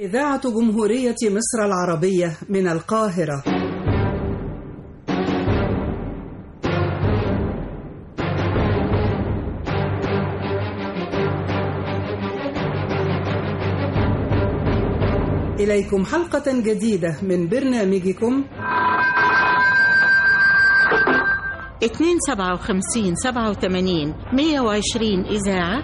إذاعة جمهورية مصر العربية من القاهرة إليكم حلقة جديدة من برنامجكم اتنين سبعة وخمسين سبعة وثمانين مية وعشرين إذاعة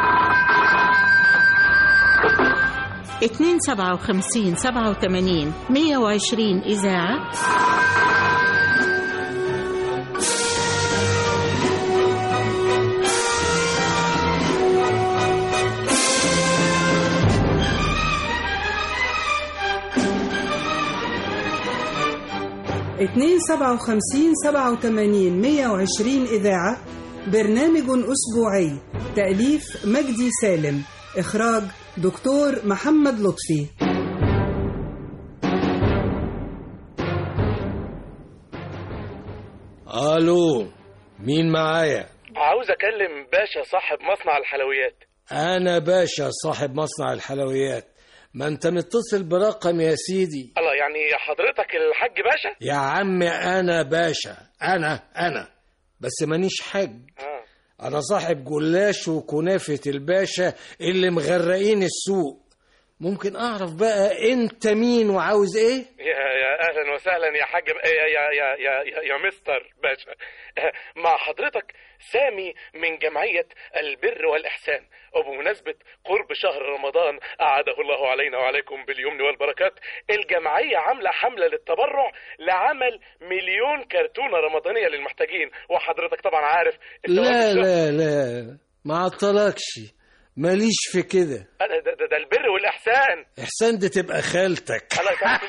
اتنين سبعة وخمسين سبعة وثمانين مية وعشرين إذاعة اتنين سبعة وخمسين سبعة وثمانين مية وعشرين إذاعة برنامج أسبوعي تأليف مجدي سالم إخراج دكتور محمد لطفي الو مين معايا عاوز اكلم باشا صاحب مصنع الحلويات انا باشا صاحب مصنع الحلويات ما انت متصل برقم يا سيدي الله يعني حضرتك الحاج باشا يا عم انا باشا انا انا بس مانيش حاج آه. انا صاحب جلاش وكنافة الباشا اللي مغرقين السوق ممكن اعرف بقى انت مين وعاوز ايه يا يا اهلا وسهلا يا حاج ب... يا يا يا يا, يا, يا مستر باشا آه، مع حضرتك سامي من جمعية البر والإحسان وبمناسبة قرب شهر رمضان أعاده الله علينا وعليكم باليمن والبركات الجمعية عاملة حملة للتبرع لعمل مليون كرتونة رمضانية للمحتاجين وحضرتك طبعا عارف الثواب لا الشهر. لا لا ما عطلكش ماليش في كده أنا ده, ده, ده البر والإحسان احسان دي تبقى خالتك الله يسامحك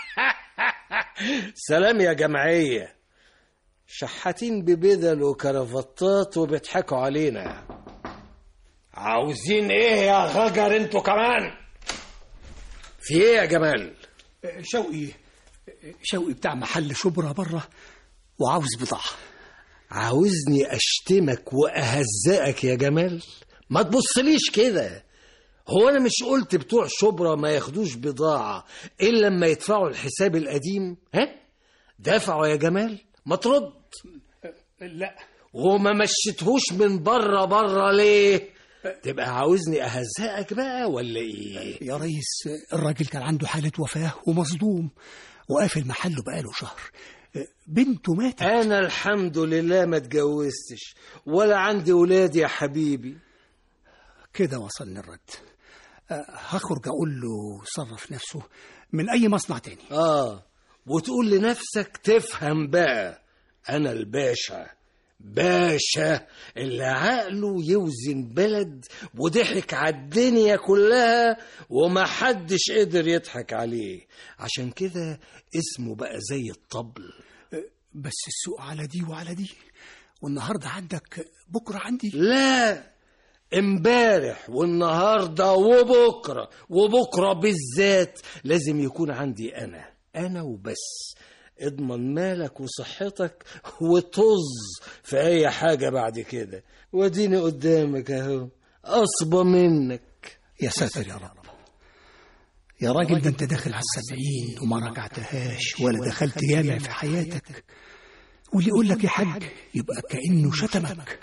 سلام يا جمعية شحاتين ببدل وكرافتات وبيضحكوا علينا عاوزين ايه يا غجر انتوا كمان في ايه يا جمال شوقي شوقي بتاع محل شبرا بره وعاوز بضاعة عاوزني اشتمك واهزقك يا جمال ما تبصليش كده هو انا مش قلت بتوع شبرا ما ياخدوش بضاعة الا لما يدفعوا الحساب القديم ها دفعوا يا جمال ما ترد لا وما مشيتهوش من بره بره ليه تبقى عاوزني اهزقك بقى ولا ايه يا ريس الراجل كان عنده حالة وفاة ومصدوم وقافل محله بقاله شهر بنته ماتت انا الحمد لله ما اتجوزتش ولا عندي ولاد يا حبيبي كده وصلني الرد أه، هخرج اقول له صرف نفسه من اي مصنع تاني اه وتقول لنفسك تفهم بقى انا الباشا باشا اللي عقله يوزن بلد وضحك على الدنيا كلها ومحدش قدر يضحك عليه عشان كده اسمه بقى زي الطبل بس السوق على دي وعلى دي والنهارده عندك بكره عندي لا امبارح والنهارده وبكره وبكره بالذات لازم يكون عندي انا انا وبس اضمن مالك وصحتك وطز في اي حاجه بعد كده واديني قدامك اهو اصبى منك يا ساتر يا رب يا راجل ده انت داخل على السبعين وما رجعتهاش ولا دخلت جامع في حياتك واللي يقول لك يا حاج يبقى كأنه شتمك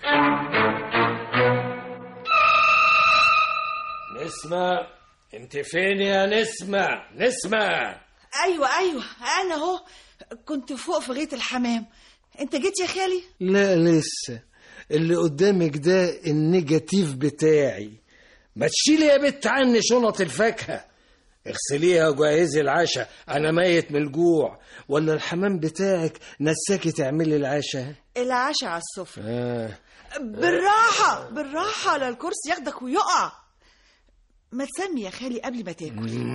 نسمة انت فين يا نسمة نسمة ايوه ايوه انا اهو كنت فوق في غيط الحمام انت جيت يا خالي لا لسه اللي قدامك ده النيجاتيف بتاعي ما تشيلي يا بت عني شنط الفاكهة اغسليها وجهزي العشاء انا ميت من الجوع ولا الحمام بتاعك نساكي تعملي العشاء العشاء على السفرة آه. بالراحة بالراحة على الكرسي ياخدك ويقع ما تسمي يا خالي قبل ما تاكل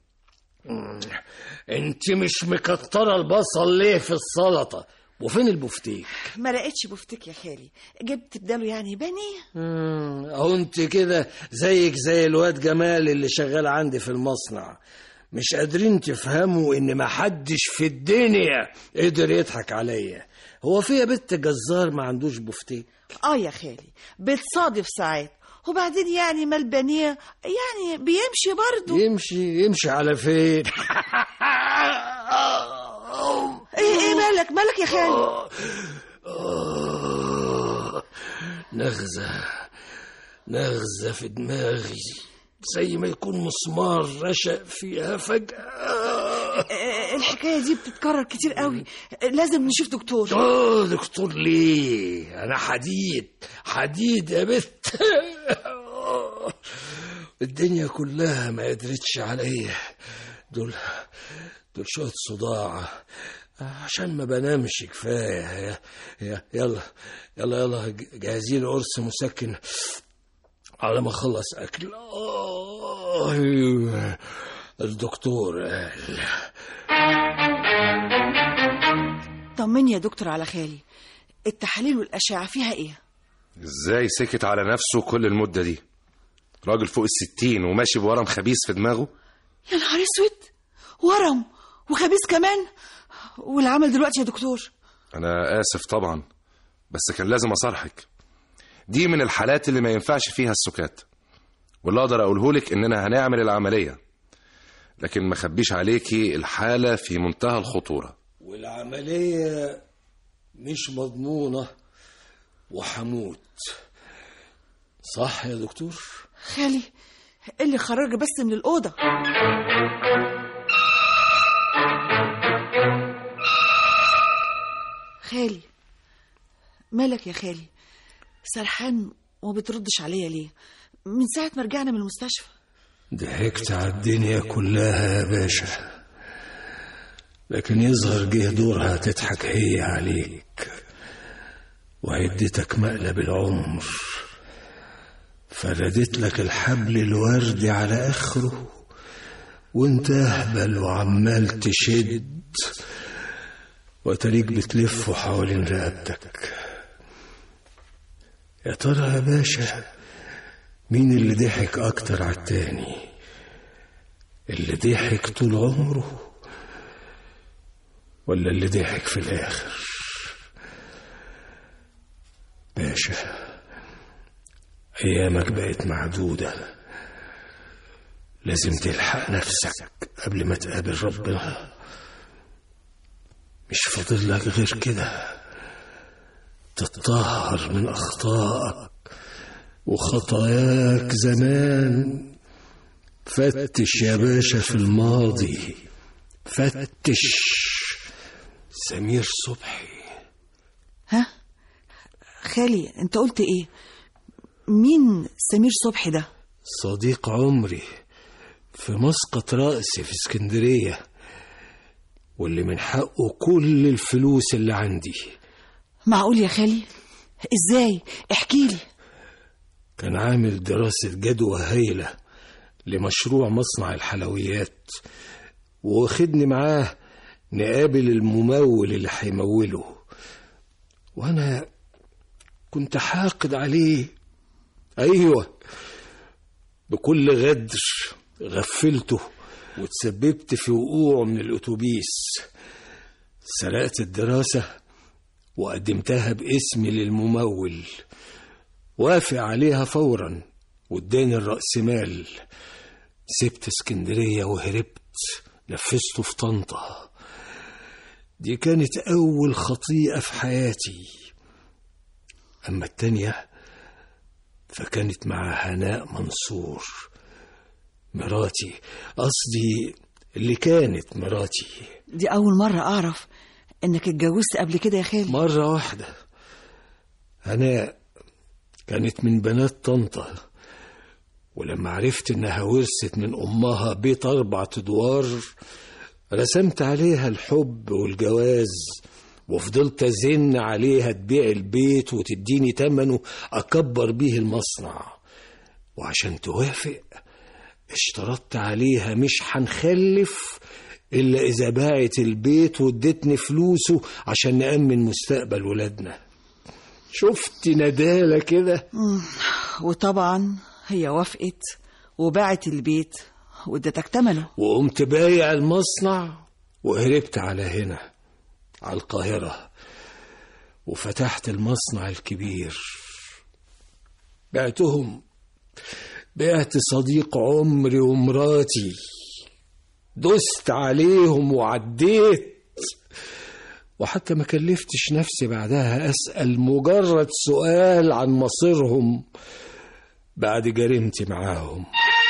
انت مش مكترة البصل ليه في السلطة وفين البفتيك ما لقيتش بفتك يا خالي جبت بداله يعني بني مم، اهو انت كده زيك زي الواد جمال اللي شغال عندي في المصنع مش قادرين تفهموا ان محدش في الدنيا قدر يضحك عليا هو في يا بنت جزار ما عندوش بفتيك اه يا خالي بتصادف ساعات وبعدين يعني ما البنيه يعني بيمشي برضه يمشي يمشي على فين ايه ايه مالك مالك يا خالي آه، نغزة نغزة في دماغي زي ما يكون مسمار رشق فيها فجأة آه، الحكايه دي بتتكرر كتير قوي لازم نشوف دكتور اه دكتور ليه انا حديد حديد يا بت الدنيا كلها ما قدرتش عليا دول دول شوية صداع عشان ما بنامش كفاية يا- يا- يلا يلا يلا جاهزين قرص مسكن على ما اخلص اكل آه، أيوه. الدكتور قال طمني يا دكتور على خالي التحاليل والاشعه فيها ايه ازاي سكت على نفسه كل المدة دي راجل فوق الستين وماشي بورم خبيث في دماغه يا نهار اسود ورم وخبيث كمان والعمل دلوقتي يا دكتور انا اسف طبعا بس كان لازم اصارحك دي من الحالات اللي ما ينفعش فيها السكات واللي اقدر اقوله لك اننا هنعمل العملية لكن ما خبيش عليكي الحالة في منتهى الخطورة والعملية مش مضمونة وحموت صح يا دكتور؟ خالي إيه اللي خرج بس من الأوضة خالي مالك يا خالي سرحان وما بتردش عليا ليه من ساعة ما رجعنا من المستشفى ضحكت على الدنيا كلها يا باشا لكن يظهر جه دورها تضحك هي عليك وعدتك مقلب العمر فردت لك الحبل الوردي على اخره وانت اهبل وعمال تشد وتريك بتلفه حوالين رقبتك يا ترى يا باشا مين اللي ضحك اكتر على التاني اللي ضحك طول عمره ولا اللي ضحك في الاخر باشا ايامك بقت معدوده لازم تلحق نفسك قبل ما تقابل ربنا مش فاضل لك غير كده تتطهر من اخطائك وخطاياك زمان فتش يا باشا في الماضي فتش سمير صبحي ها خالي انت قلت ايه مين سمير صبحي ده صديق عمري في مسقط رأسي في اسكندرية واللي من حقه كل الفلوس اللي عندي معقول يا خالي ازاي احكي لي كان عامل دراسة جدوى هايلة لمشروع مصنع الحلويات واخدني معاه نقابل الممول اللي هيموله وانا كنت حاقد عليه ايوه بكل غدر غفلته وتسببت في وقوعه من الاتوبيس سرقت الدراسة وقدمتها باسمي للممول وافق عليها فورا واداني الرأسمال سبت اسكندرية وهربت نفذته في طنطا دي كانت أول خطيئة في حياتي أما التانية فكانت مع هناء منصور مراتي قصدي اللي كانت مراتي دي اول مرة اعرف انك اتجوزت قبل كده يا خالي مرة واحدة هناء كانت من بنات طنطا ولما عرفت انها ورثت من امها بيت اربع ادوار رسمت عليها الحب والجواز وفضلت ازن عليها تبيع البيت وتديني تمنه اكبر بيه المصنع وعشان توافق اشترطت عليها مش هنخلف الا اذا باعت البيت وادتني فلوسه عشان نامن مستقبل ولادنا شفت ندالة كده وطبعا هي وافقت وباعت البيت وادتك تمنه وقمت بايع المصنع وهربت على هنا على القاهرة وفتحت المصنع الكبير بعتهم بعت صديق عمري ومراتي دست عليهم وعديت وحتى ما كلفتش نفسي بعدها أسأل مجرد سؤال عن مصيرهم بعد جريمتي معاهم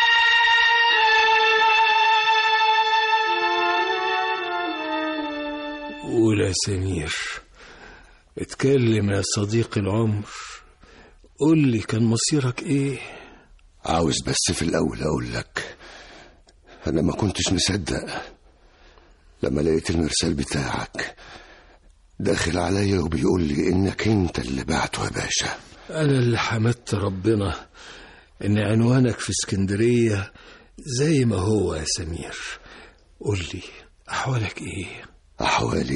قول يا سمير اتكلم يا صديقي العمر قول لي كان مصيرك ايه عاوز بس في الأول أقول لك أنا ما كنتش مصدق لما لقيت المرسال بتاعك داخل عليا وبيقول لي إنك أنت اللي بعته يا باشا انا اللي حمدت ربنا ان عنوانك في اسكندرية زي ما هو يا سمير قول لي احوالك ايه أحوالي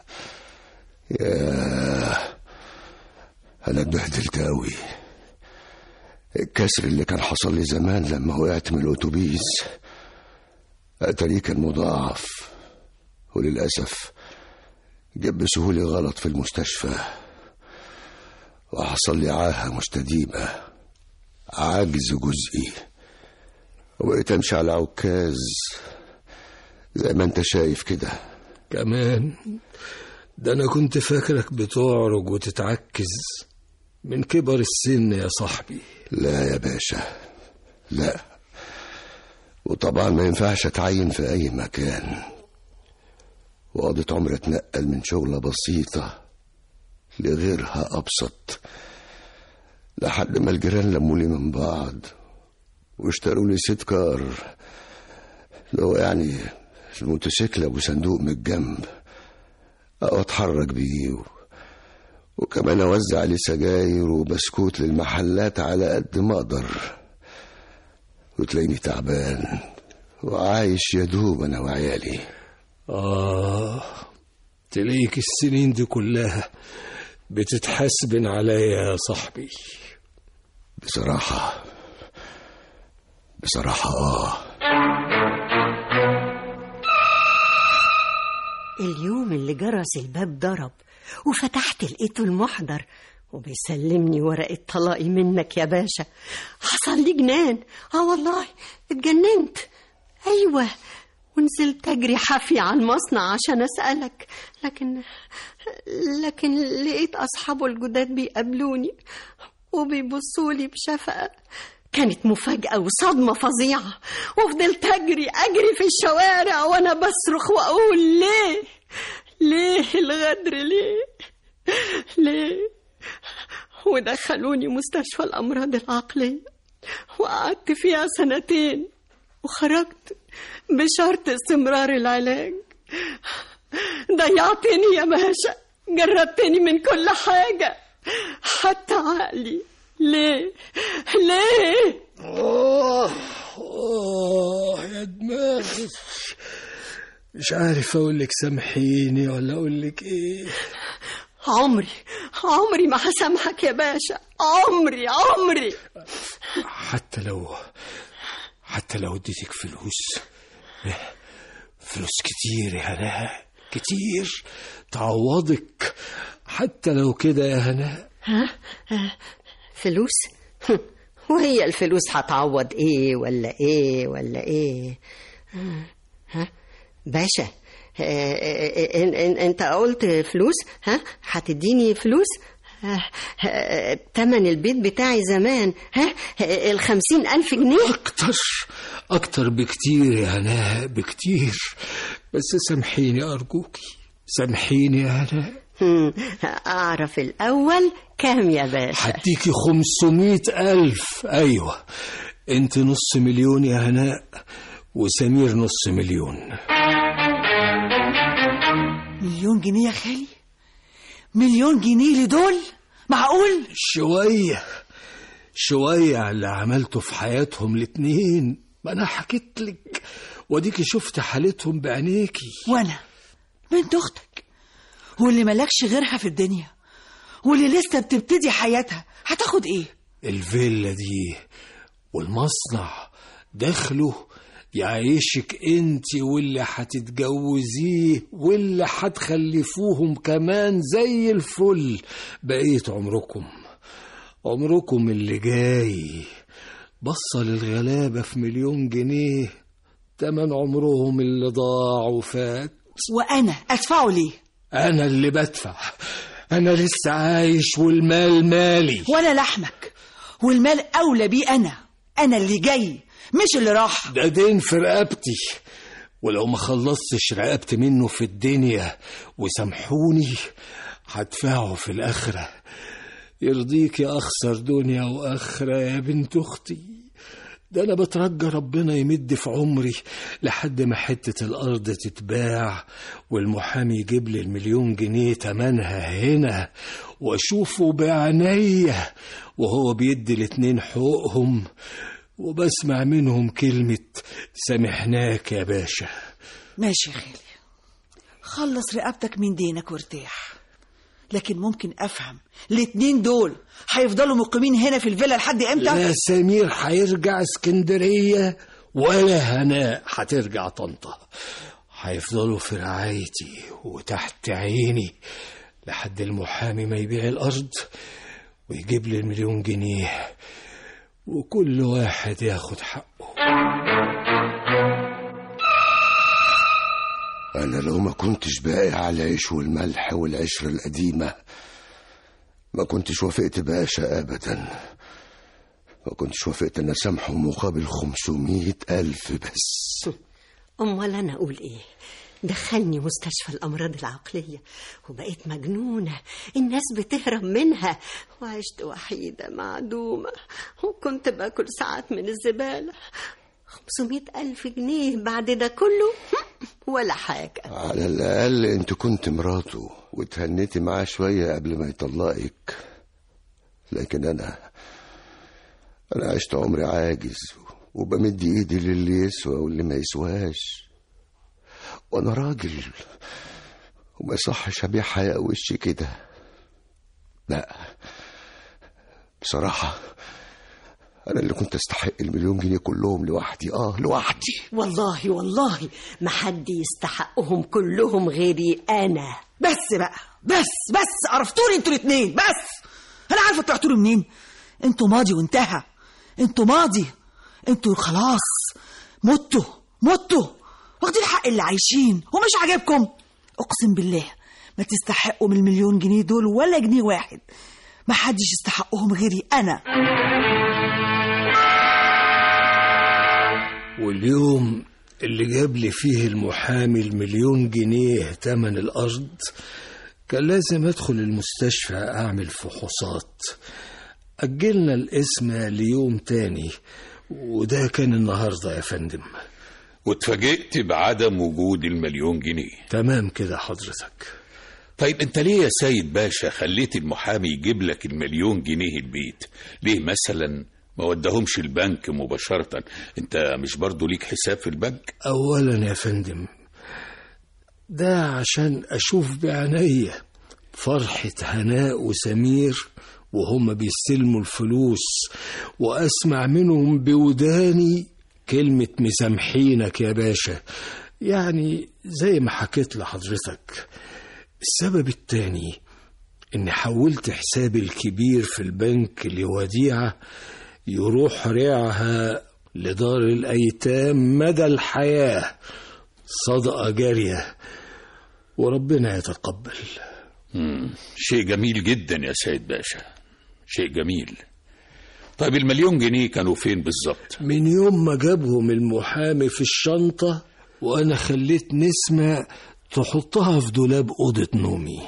يا أنا اتبهدلت أوي الكسر اللي كان حصل لي زمان لما وقعت من الأتوبيس أتاريه كان مضاعف وللأسف جاب بسهولة غلط في المستشفى وحصل لي عاهة مستديمة عجز جزئي وبقيت أمشي على عكاز زي ما أنت شايف كده كمان ده انا كنت فاكرك بتعرج وتتعكز من كبر السن يا صاحبي لا يا باشا لا وطبعا ما ينفعش اتعين في اي مكان وقضيت عمري اتنقل من شغلة بسيطة لغيرها ابسط لحد ما الجيران لمولي من بعض واشتروا لي سيت كار اللي هو يعني الموتوسيكل ابو صندوق من الجنب او اتحرك بيه و... وكمان اوزع عليه سجاير وبسكوت للمحلات على قد ما اقدر وتلاقيني تعبان وعايش يا دوب انا وعيالي آه تلاقيك السنين دي كلها بتتحسبن عليا يا صاحبي بصراحة بصراحة اه اليوم اللي جرس الباب ضرب وفتحت لقيته المحضر وبيسلمني ورقة طلاقي منك يا باشا حصل لي جنان اه والله اتجننت ايوه ونزلت اجري حافية على المصنع عشان اسألك لكن لكن لقيت اصحابه الجداد بيقابلوني وبيبصوا لي بشفقة كانت مفاجأة وصدمة فظيعة وفضلت أجري أجري في الشوارع وأنا بصرخ وأقول ليه ليه الغدر ليه ليه ودخلوني مستشفى الأمراض العقلية وقعدت فيها سنتين وخرجت بشرط استمرار العلاج ضيعتني يا باشا جربتني من كل حاجة حتى عقلي ليه ليه آه آه يا دماغي مش عارف أقول لك سامحيني ولا أقول لك إيه عمري عمري ما هسامحك يا باشا عمري عمري حتى لو حتى لو اديتك فلوس فلوس كتير يا هناء كتير تعوضك حتى لو كده يا هناء ها آه، فلوس وهي الفلوس هتعوض ايه ولا ايه ولا ايه ها- ها باشا آه، آه، إن- إن- انت قلت فلوس ها هتديني فلوس آه، آه، تمن البيت بتاعي زمان ها آه، الخمسين ألف جنيه أكتر أكتر بكتير يا هناء بكتير بس سامحيني أرجوكي سامحيني يا هناء هم، أعرف الأول كام يا باشا هديكي خمسمية ألف أيوة أنت نص مليون يا هناء وسمير نص مليون مليون جنيه يا خالي مليون جنيه لدول معقول شوية شوية على اللي عملته في حياتهم الاتنين ما أنا حكيت لك وديكي شفت حالتهم بعينيكي وانا بنت اختك واللي ملكش غيرها في الدنيا واللي لسه بتبتدي حياتها هتاخد ايه الفيلا دي والمصنع دخله يعيشك انت واللي هتتجوزيه واللي هتخلفوهم كمان زي الفل بقية عمركم عمركم اللي جاي بصة للغلابة في مليون جنيه تمن عمرهم اللي ضاع وفات وانا ادفعه ليه أنا اللي بدفع أنا لسه عايش والمال مالي وانا لحمك والمال اولى بيه انا انا اللي جاي مش اللي راح ده دين في رقبتي ولو ما خلصتش رقبتي منه في الدنيا وسامحوني هدفعه في الآخرة يرضيك يا أخسر دنيا وآخرة يا بنت أختي ده أنا بترجى ربنا يمد في عمري لحد ما حتة الأرض تتباع والمحامي يجيب لي المليون جنيه تمنها هنا وأشوفه بعينيا وهو بيدي الاتنين حقوقهم وبسمع منهم كلمة سامحناك يا باشا ماشي يا خالي خلص رقبتك من دينك وارتاح لكن ممكن افهم الاتنين دول هيفضلوا مقيمين هنا في الفيلا لحد امتى لا سمير هيرجع اسكندرية ولا هناء هترجع طنطا هيفضلوا في رعايتي وتحت عيني لحد المحامي ما يبيع الأرض ويجيب لي المليون جنيه وكل واحد ياخد حقه أنا لو ما كنتش باقي على العيش والملح والعشرة القديمة ما كنتش وافقت باشا أبدا ما كنتش وافقت أن أسامحه مقابل خمسمية ألف بس أمال أنا أقول إيه دخلني مستشفى الأمراض العقلية وبقيت مجنونة الناس بتهرب منها وعشت وحيدة معدومة وكنت باكل ساعات من الزبالة خمسمائة ألف جنيه بعد ده كله ولا حاجة على الأقل أنت كنت مراته وتهنيتي معاه شوية قبل ما يطلقك لكن أنا أنا عشت عمري عاجز وبمد إيدي للي يسوى واللي ما يسواش وأنا راجل وما يصحش أبيع حياة وشي كده لا بصراحة أنا اللي كنت أستحق المليون جنيه كلهم لوحدي آه لوحدي والله والله ما حد يستحقهم كلهم غيري أنا بس بقى بس بس عرفتوني انتوا الاتنين بس انا عارفه طلعتوا منين انتوا ماضي وانتهى انتوا ماضي انتوا خلاص متوا متوا واخدين حق اللي عايشين ومش عاجبكم اقسم بالله ما تستحقوا من المليون جنيه دول ولا جنيه واحد ما حدش يستحقهم غيري انا واليوم اللي جاب لي فيه المحامي المليون جنيه تمن الأرض كان لازم أدخل المستشفى أعمل فحوصات أجلنا الاسم ليوم تاني وده كان النهاردة يا فندم واتفاجئت بعدم وجود المليون جنيه تمام كده حضرتك طيب انت ليه يا سيد باشا خليت المحامي يجيب لك المليون جنيه البيت ليه مثلا ما ودهمش البنك مباشرة انت مش برضو ليك حساب في البنك أولا يا فندم ده عشان أشوف بعينيا فرحة هناء وسمير وهم بيستلموا الفلوس وأسمع منهم بوداني كلمة مسامحينك يا باشا يعني زي ما حكيت لحضرتك السبب التاني إني حولت حسابي الكبير في البنك لوديعة يروح ريعها لدار الأيتام مدى الحياة صدقة جارية وربنا يتقبل مم. شيء جميل جدا يا سيد باشا شيء جميل طيب المليون جنيه كانوا فين بالظبط من يوم ما جابهم المحامي في الشنطة وأنا خليت نسمة تحطها في دولاب أوضة نومي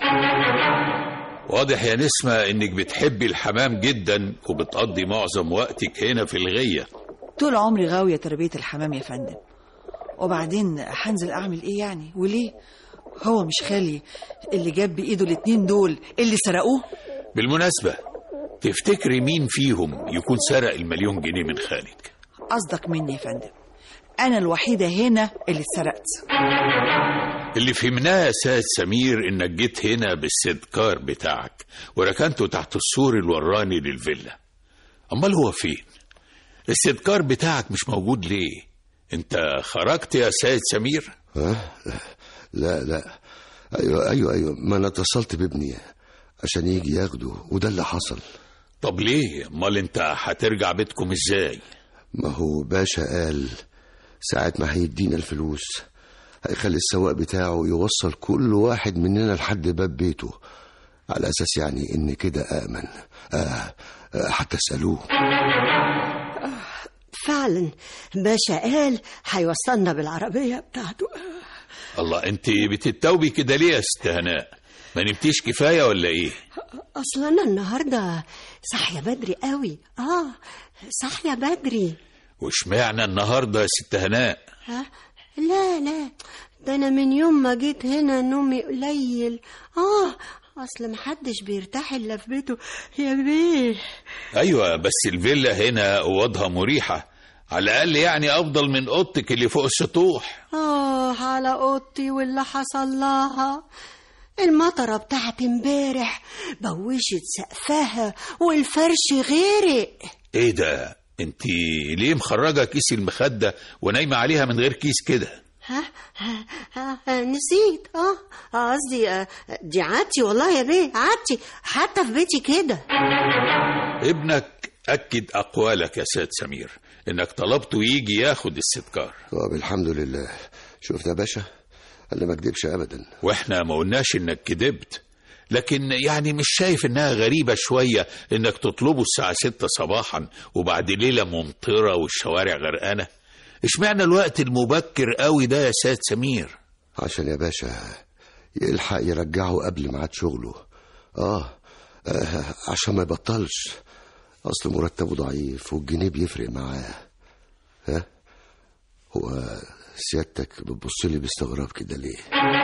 واضح يا نسمة انك بتحبي الحمام جدا وبتقضي معظم وقتك هنا في الغية طول عمري غاوية تربية الحمام يا فندم وبعدين هنزل أعمل إيه يعني وليه هو مش خالي اللي جاب بإيده الاتنين دول اللي سرقوه بالمناسبة تفتكري مين فيهم يكون سرق المليون جنيه من خالك قصدك مني يا فندم أنا الوحيدة هنا اللي اتسرقت اللي فهمناه يا سيد سمير انك جيت هنا بالسدكار بتاعك وركنته تحت السور الوراني للفيلا امال هو فين السدكار بتاعك مش موجود ليه انت خرجت يا سيد سمير ها لا لا ايوه ايوه ايوه ما انا اتصلت بابني عشان يجي ياخده وده اللي حصل طب ليه امال انت هترجع بيتكم ازاي ما هو باشا قال ساعة ما هيدينا الفلوس هيخلي السواق بتاعه يوصل كل واحد مننا لحد باب بيته على أساس يعني إن كده آمن آه آه حتى اسألوه فعلا باشا قال هيوصلنا بالعربية بتاعته الله انت بتتوبي كده ليه يا ست هناء ما نمتيش كفايه ولا ايه أصلا أنا النهاردة صاحية بدري قوي آه صاحية بدري واشمعنى النهارده يا ست هناء ها؟ لا لا ده أنا من يوم ما جيت هنا نومي قليل آه أصل محدش بيرتاح إلا في بيته يا بيه ايوه بس الفيلا هنا اوضها مريحه على الاقل يعني افضل من اوضتك اللي فوق السطوح آه على أوضتي واللي حصل لها المطرة بتاعت امبارح بوشت سقفها والفرش غرق ايه ده انت ليه مخرجه كيس المخده ونايمه عليها من غير كيس كده ها, ها, ها, ها نسيت اه آه، قصدي آه، دي عادتي والله يا بيه عادتي حتى في بيتي كده ابنك اكد اقوالك يا سيد سمير انك طلبته يجي ياخد الستكار طب الحمد لله شفت يا باشا اللي ما كدبش أبدا واحنا ما قلناش انك كدبت لكن يعني مش شايف انها غريبة شوية انك تطلبه الساعة ستة صباحا وبعد ليلة ممطرة والشوارع غرقانة اشمعنى الوقت المبكر قوي ده يا سيد سمير عشان يا باشا يلحق يرجعه قبل ميعاد شغله آه. آه عشان ما يبطلش أصل مرتبه ضعيف والجنيه بيفرق معاه ها هو سيادتك بتبص لي باستغراب كده ليه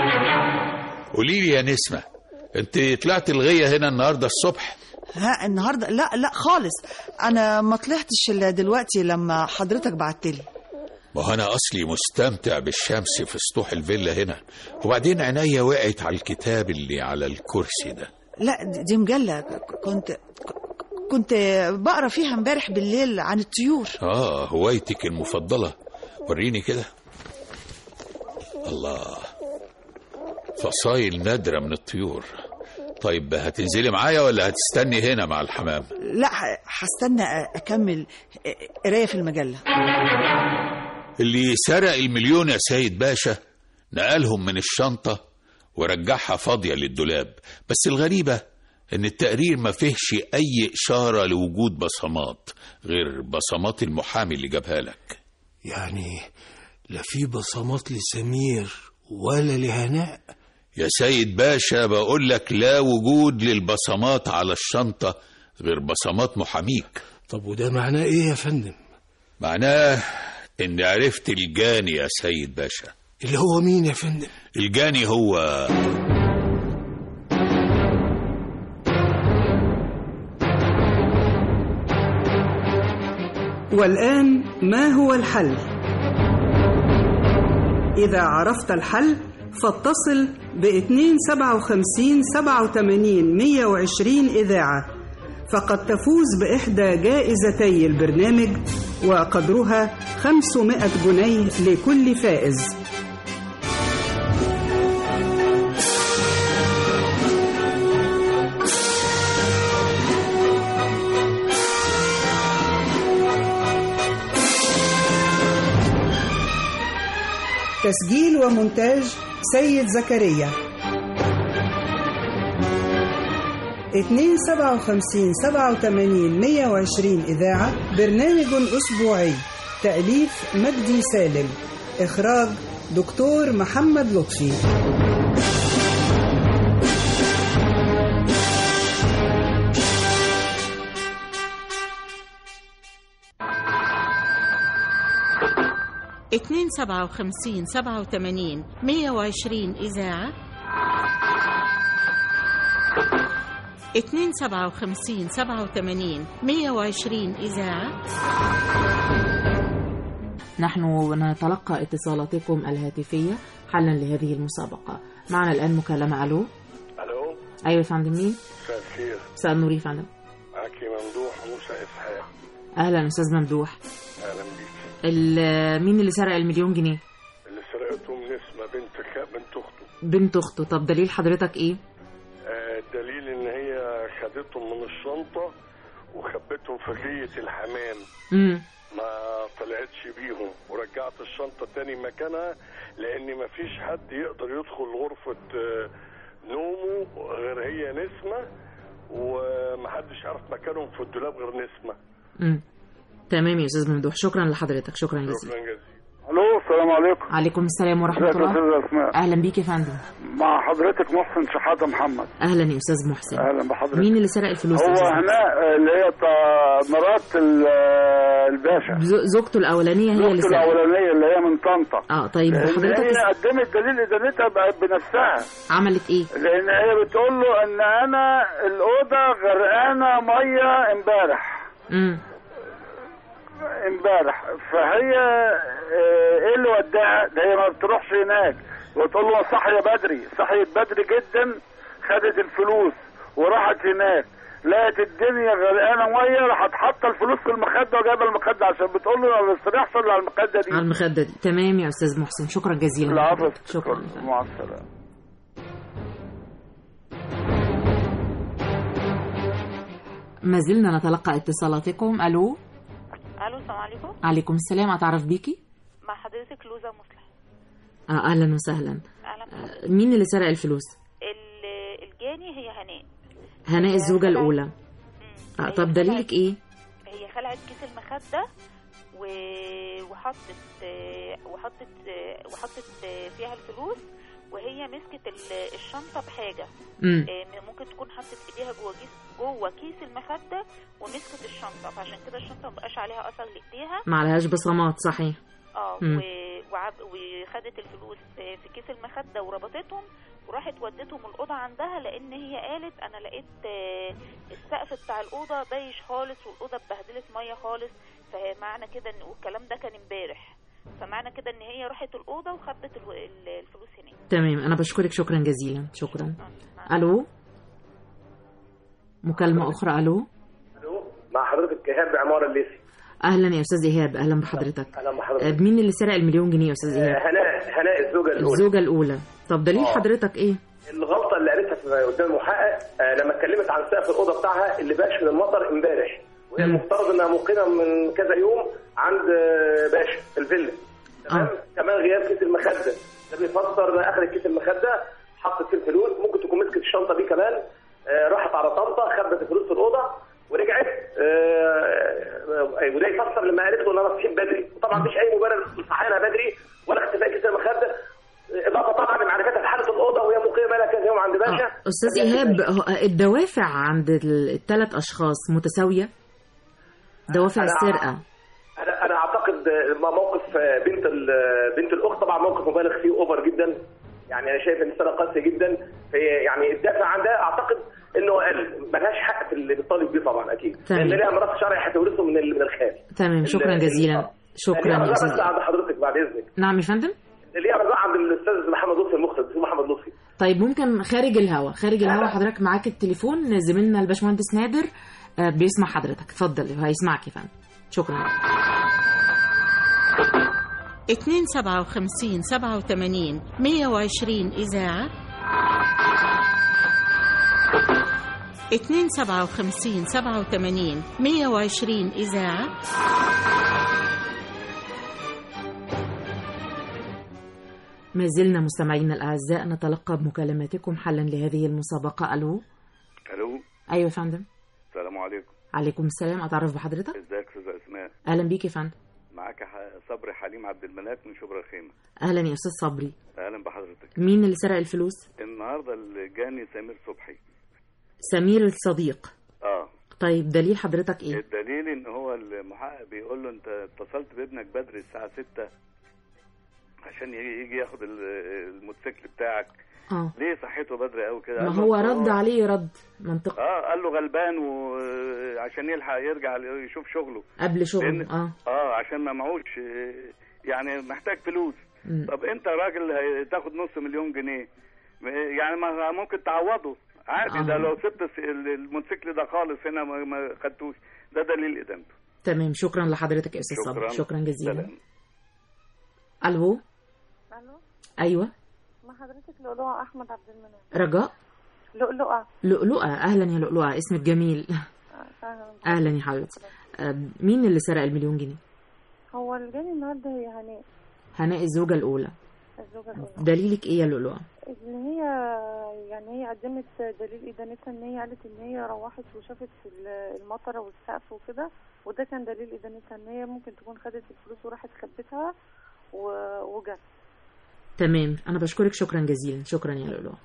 قولي لي يا نسمة انت طلعت الغية هنا النهاردة الصبح ها النهارده لا لا خالص انا ما طلعتش الا دلوقتي لما حضرتك بعتلي ما هو انا اصلي مستمتع بالشمس في سطوح الفيلا هنا وبعدين عينيا وقعت على الكتاب اللي على الكرسي ده لا دي- دي مجله ك- كنت كنت بقرا فيها امبارح بالليل عن الطيور اه هوايتك المفضلة وريني كده الله فصايل نادرة من الطيور طيب هتنزلي معايا ولا هتستني هنا مع الحمام لا ه- هستنى أ- اكمل قرايه في المجله اللي سرق المليون يا سيد باشا نقلهم من الشنطة ورجعها فاضية للدولاب بس الغريبة ان التقرير ما فيهش اي اشارة لوجود بصمات غير بصمات المحامي اللي جابها لك يعني لا في بصمات لسمير ولا لهناء يا سيد باشا بقول لك لا وجود للبصمات على الشنطة غير بصمات محاميك طب وده معناه ايه يا فندم معناه اني عرفت الجاني يا سيد باشا اللي هو مين يا فندم الجاني هو والآن ما هو الحل؟ إذا عرفت الحل فاتصل ب 257 87 120 إذاعة فقد تفوز بإحدى جائزتي البرنامج وقدرها 500 جنيه لكل فائز تسجيل ومونتاج سيد زكريا 257 87 120 إذاعة برنامج أسبوعي تأليف مجدي سالم إخراج دكتور محمد لطفي اتنين سبعة وخمسين سبعة وثمانين مية وعشرين إذاعة اتنين سبعة وخمسين سبعة وثمانين مية وعشرين إذاعة نحن نتلقى اتصالاتكم الهاتفية حلا لهذه المسابقة معنا الآن مكالمة ألو الو أيوة يا فندم مين؟ مساء الخير مساء النور يا فندم معاكي ممدوح موسى اسحاق أهلا أستاذ ممدوح اهلا بيك ال- مين اللي سرق المليون جنيه؟ اللي سرقتهم نسمه بنت خ... بنت اخته بنت أخته طب دليل حضرتك إيه؟ آه، الدليل ان هي خدتهم من الشنطه وخبيتهم في غية الحمام امم ما طلعتش بيهم ورجعت الشنطة تاني مكانها لان مفيش حد يقدر يدخل غرفة آه، نومه غير هي نسمة ومحدش عارف مكانهم في الدولاب غير نسمة امم تمام يا استاذ ممدوح شكرا لحضرتك شكرا جزيلا شكرا جزيلا الو السلام عليكم عليكم السلام ورحمه ازيك يا الله استاذ اسماء اهلا بيك يا فندم مع حضرتك محسن شحاته محمد اهلا يا استاذ محسن اهلا بحضرتك مين اللي سرق الفلوس يا هو أستاذ محسن؟ هناء اللي هي طا- مرات ال- الباشا ز- زوجته الاولانيه هي اللي زوجته سرقت الاولانيه اللي هي من طنطا اه طيب لان حضرتك هي قدمت دليل ادانتها ب- بنفسها عملت ايه لان هي بتقول له ان انا الاوضه غرقانه ميه امبارح امم امبارح فهي آه، ايه اللي وداها ده هي ما بتروحش هناك وتقول له صحي بدري صحيت بدري جدا خدت الفلوس وراحت هناك لقت الدنيا غرقانه ميه راحت حاطه الفلوس في المخده وجايبه المخده عشان بتقول له ما بستريحش الا على المخده دي على المخده دي تمام يا استاذ محسن شكرا جزيلا العفو لحضرتك. شكرا مع السلامه ما زلنا نتلقى اتصالاتكم الو الو السلام عليكم عليكم السلام اتعرف بيكي مع حضرتك لوزة مصلح آه اهلا وسهلا اهلا بحضرتك. آه مين اللي سرق الفلوس ال- الجاني هي هناء هناء الزوجه الاولى آه هي طب دليلك ايه هي خلعت كيس المخدة و... وحطت وحطت وحطت فيها الفلوس وهي مسكت ال- الشنطة بحاجة مم. آه، ممكن تكون حطت ايديها جوه كيس جوه كيس المخدة ومسكت الشنطة فعشان كده الشنطة مبقاش عليها اثر لايديها ما عليهاش بصمات صحيح اه مم. و- وعب... وخدت الفلوس في كيس المخدة وربطتهم وراحت ودتهم الأوضة عندها لأن هي قالت أنا لقيت آه، السقف بتاع الأوضة بايش خالص والأوضة اتبهدلت مية خالص فمعنى كده إن والكلام ده كان امبارح فمعنى كده إن هي راحت الأوضة وخبت الو- ال- الفلوس هناك تمام انا بشكرك شكرا جزيلا شكرا الو مكالمه اخرى الو مع حضرتك ايهاب عمار الليثي اهلا يا استاذ ايهاب اهلا بحضرتك اهلا آه، بحضرتك مين اللي سرق المليون جنيه يا استاذ آه، ايهاب هناء هناء الزوجه الاولى الزوجه الاولى طب دليل آه. حضرتك ايه الغلطه اللي قالتها في قدام المحقق آه، لما اتكلمت عن سقف الاوضه بتاعها اللي باش من المطر امبارح وهي المفترض انها مقيمه من كذا يوم عند آه، باشا في الفيلا تمام كمان غياب كيس المخده ده بيفسر انها اخذت كيس المخده حطت فيه الفلوس ممكن تكون مسكت الشنطه دي كمان آه، راحت على طنطا خبت الفلوس في الاوضه ورجعت آه، آه، وده يفسر لما قالت له ان انا صحيت بدري وطبعا مفيش اي مبرر لصحيانها بدري ولا اختفاء كيس المخده اضافه طبعا لمعرفتها بحاله الاوضه وهي مقيمه لها كذا يوم عند باشا استاذ ايهاب هو الدوافع عند الثلاث اشخاص متساويه دوافع أنا- السرقه انا انا اعتقد موقف بنت ال- بنت الاخت طبعا موقف مبالغ فيه اوفر جدا يعني انا شايف ان السنه قاسيه جدا في يعني الدافع عن ده اعتقد انه اقل ملهاش حق في اللي بيطالب بيه طبعا اكيد تمام. لان ليها ميراث شرعي هتورثه من ال- من الخال تمام شكرا ال- جزيلا شكرا ليها يا رجاء استاذ بس عند حضرتك بعد اذنك نعم يا فندم ليها رجاء عند الاستاذ محمد لطفي المخرج الاستاذ محمد لطفي طيب ممكن خارج الهوا خارج الهوا حضرتك معاك التليفون زميلنا الباشمهندس نادر آه، بيسمع حضرتك اتفضل هيسمعك يا فندم شكرا 257 87 120 إذاعة 257 87 120 إذاعة ما زلنا مستمعينا الاعزاء نتلقى بمكالماتكم حلا لهذه المسابقه الو الو ايوه يا فندم السلام عليكم عليكم السلام اتعرف بحضرتك ازيك استاذ اسماء اهلا بيك يا فندم معاك ح- صبري حليم عبد الملاك من شبرا الخيمه اهلا يا استاذ صبري اهلا بحضرتك مين اللي سرق الفلوس النهارده اللي جاني سمير صبحي سمير الصديق اه طيب دليل حضرتك ايه الدليل ان هو المحقق بيقول له انت اتصلت بابنك بدري الساعه 6 عشان يجي يجي ياخد ال- الموتوسيكل بتاعك اه ليه صحيته بدري قوي كده ما قال له هو أصل رد عليه رد منطقي اه قال له غلبان وعشان يلحق يرجع يشوف شغله قبل شغله لأن- اه اه عشان ما معوش آه، يعني محتاج فلوس مم. طب انت راجل هي- تاخد نص مليون جنيه م- يعني ما ممكن تعوضه عادي آه. ده لو سبت الس- ال- الموتوسيكل ده خالص هنا ما, ما خدتوش ده دليل ادانته تمام شكرا لحضرتك يا استاذ صبري شكراً. شكرا جزيلا سلام. الو الو ايوه مع حضرتك لؤلؤة احمد عبد المنعم رجاء لؤلؤة لؤلؤه اهلا يا لؤلؤه اسمك جميل أهلا اهلا يا حبيبتي آه، مين اللي سرق المليون جنيه هو اللي جاني النهارده هي هناء هناء الزوجه الاولى الزوجة الأولى دليلك ايه يا لؤلؤه إن هي يعني هي قدمت دليل إدانتها إن هي قالت إن هي روحت وشافت ال- المطرة والسقف وكده وده كان دليل إدانتها إن هي ممكن تكون خدت الفلوس وراحت خبتها و- وجت تمام انا بشكرك شكرا جزيلا شكرا يا لؤلؤه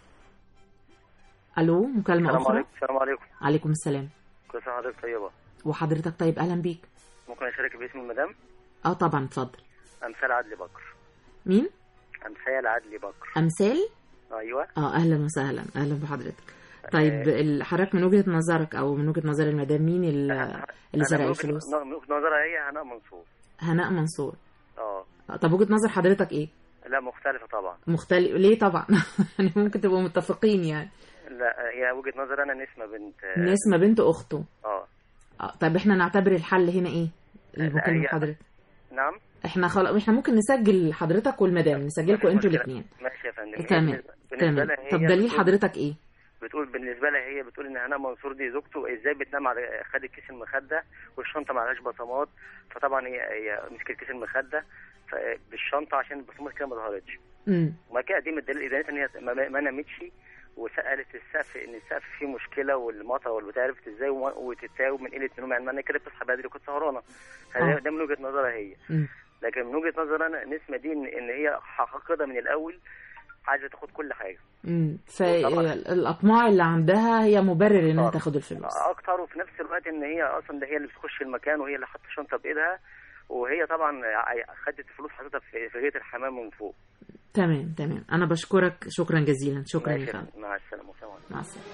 الو مكالمه السلام اخرى عليكم السلام عليكم عليكم السلام كل سنه وحضرتك طيبه وحضرتك طيب اهلا بيك ممكن اشارك باسم المدام اه طبعا اتفضل امثال عدلي بكر مين امثال عدلي بكر امثال ايوه اه اهلا وسهلا اهلا بحضرتك طيب ال- حضرتك من وجهة نظرك او من وجهة نظر المدام مين ال- اللي أنا سرق من وجهة- الفلوس من وجهه نظرها هي هناء منصور هناء منصور اه آه، طب وجهة نظر حضرتك ايه لا مختلفه طبعا مختلف ليه طبعا يعني ممكن تبقوا متفقين يعني لا هي وجهه نظر انا نسمه بنت نسمة بنت اخته اه آه، طيب احنا نعتبر الحل هنا ايه المكالمة هي- حضرتك نعم احنا خلاص احنا ممكن نسجل حضرتك والمدام نسجلكم انتوا مشكلة. الاثنين ماشي يا فندم تمام بالنسبة- بالنسبة تمام لها هي طب دليل بتقول- حضرتك ايه بتقول بالنسبه لها هي بتقول ان هناء منصور دي زوجته ازاي بتنام على خدت كيس المخده والشنطه ما عليهاش بصمات فطبعا هي هي مسكت كيس المخده ف- بالشنطه عشان البصمات كده ما ظهرتش امم وما كده قدمت دليل ادانتها ان هي ما, ما نامتش وسالت السقف ان السقف فيه مشكله والمطر والبتاع عرفت ازاي وما- وتتساوي من قله النوم يعني ما انا كده بتصحى بدري كنت سهرانه آه. هذا- ده من وجهه نظرها هي مم. لكن من وجهه نظر انا نسمه دي ان إن هي حقيقه من الاول عايزه تاخد كل حاجه امم طبعاً. فالاطماع اللي عندها هي مبرر انها تاخد الفلوس اكتر وفي نفس الوقت ان هي اصلا ده هي اللي بتخش المكان وهي اللي حاطه الشنطه بايدها وهي طبعا ع- خدت الفلوس حاططها في في غيط الحمام من فوق تمام تمام انا بشكرك شكرا جزيلا شكرا ماشي يا يا فندم فندم. مع السلامه والسلام عليكم. مع السلامه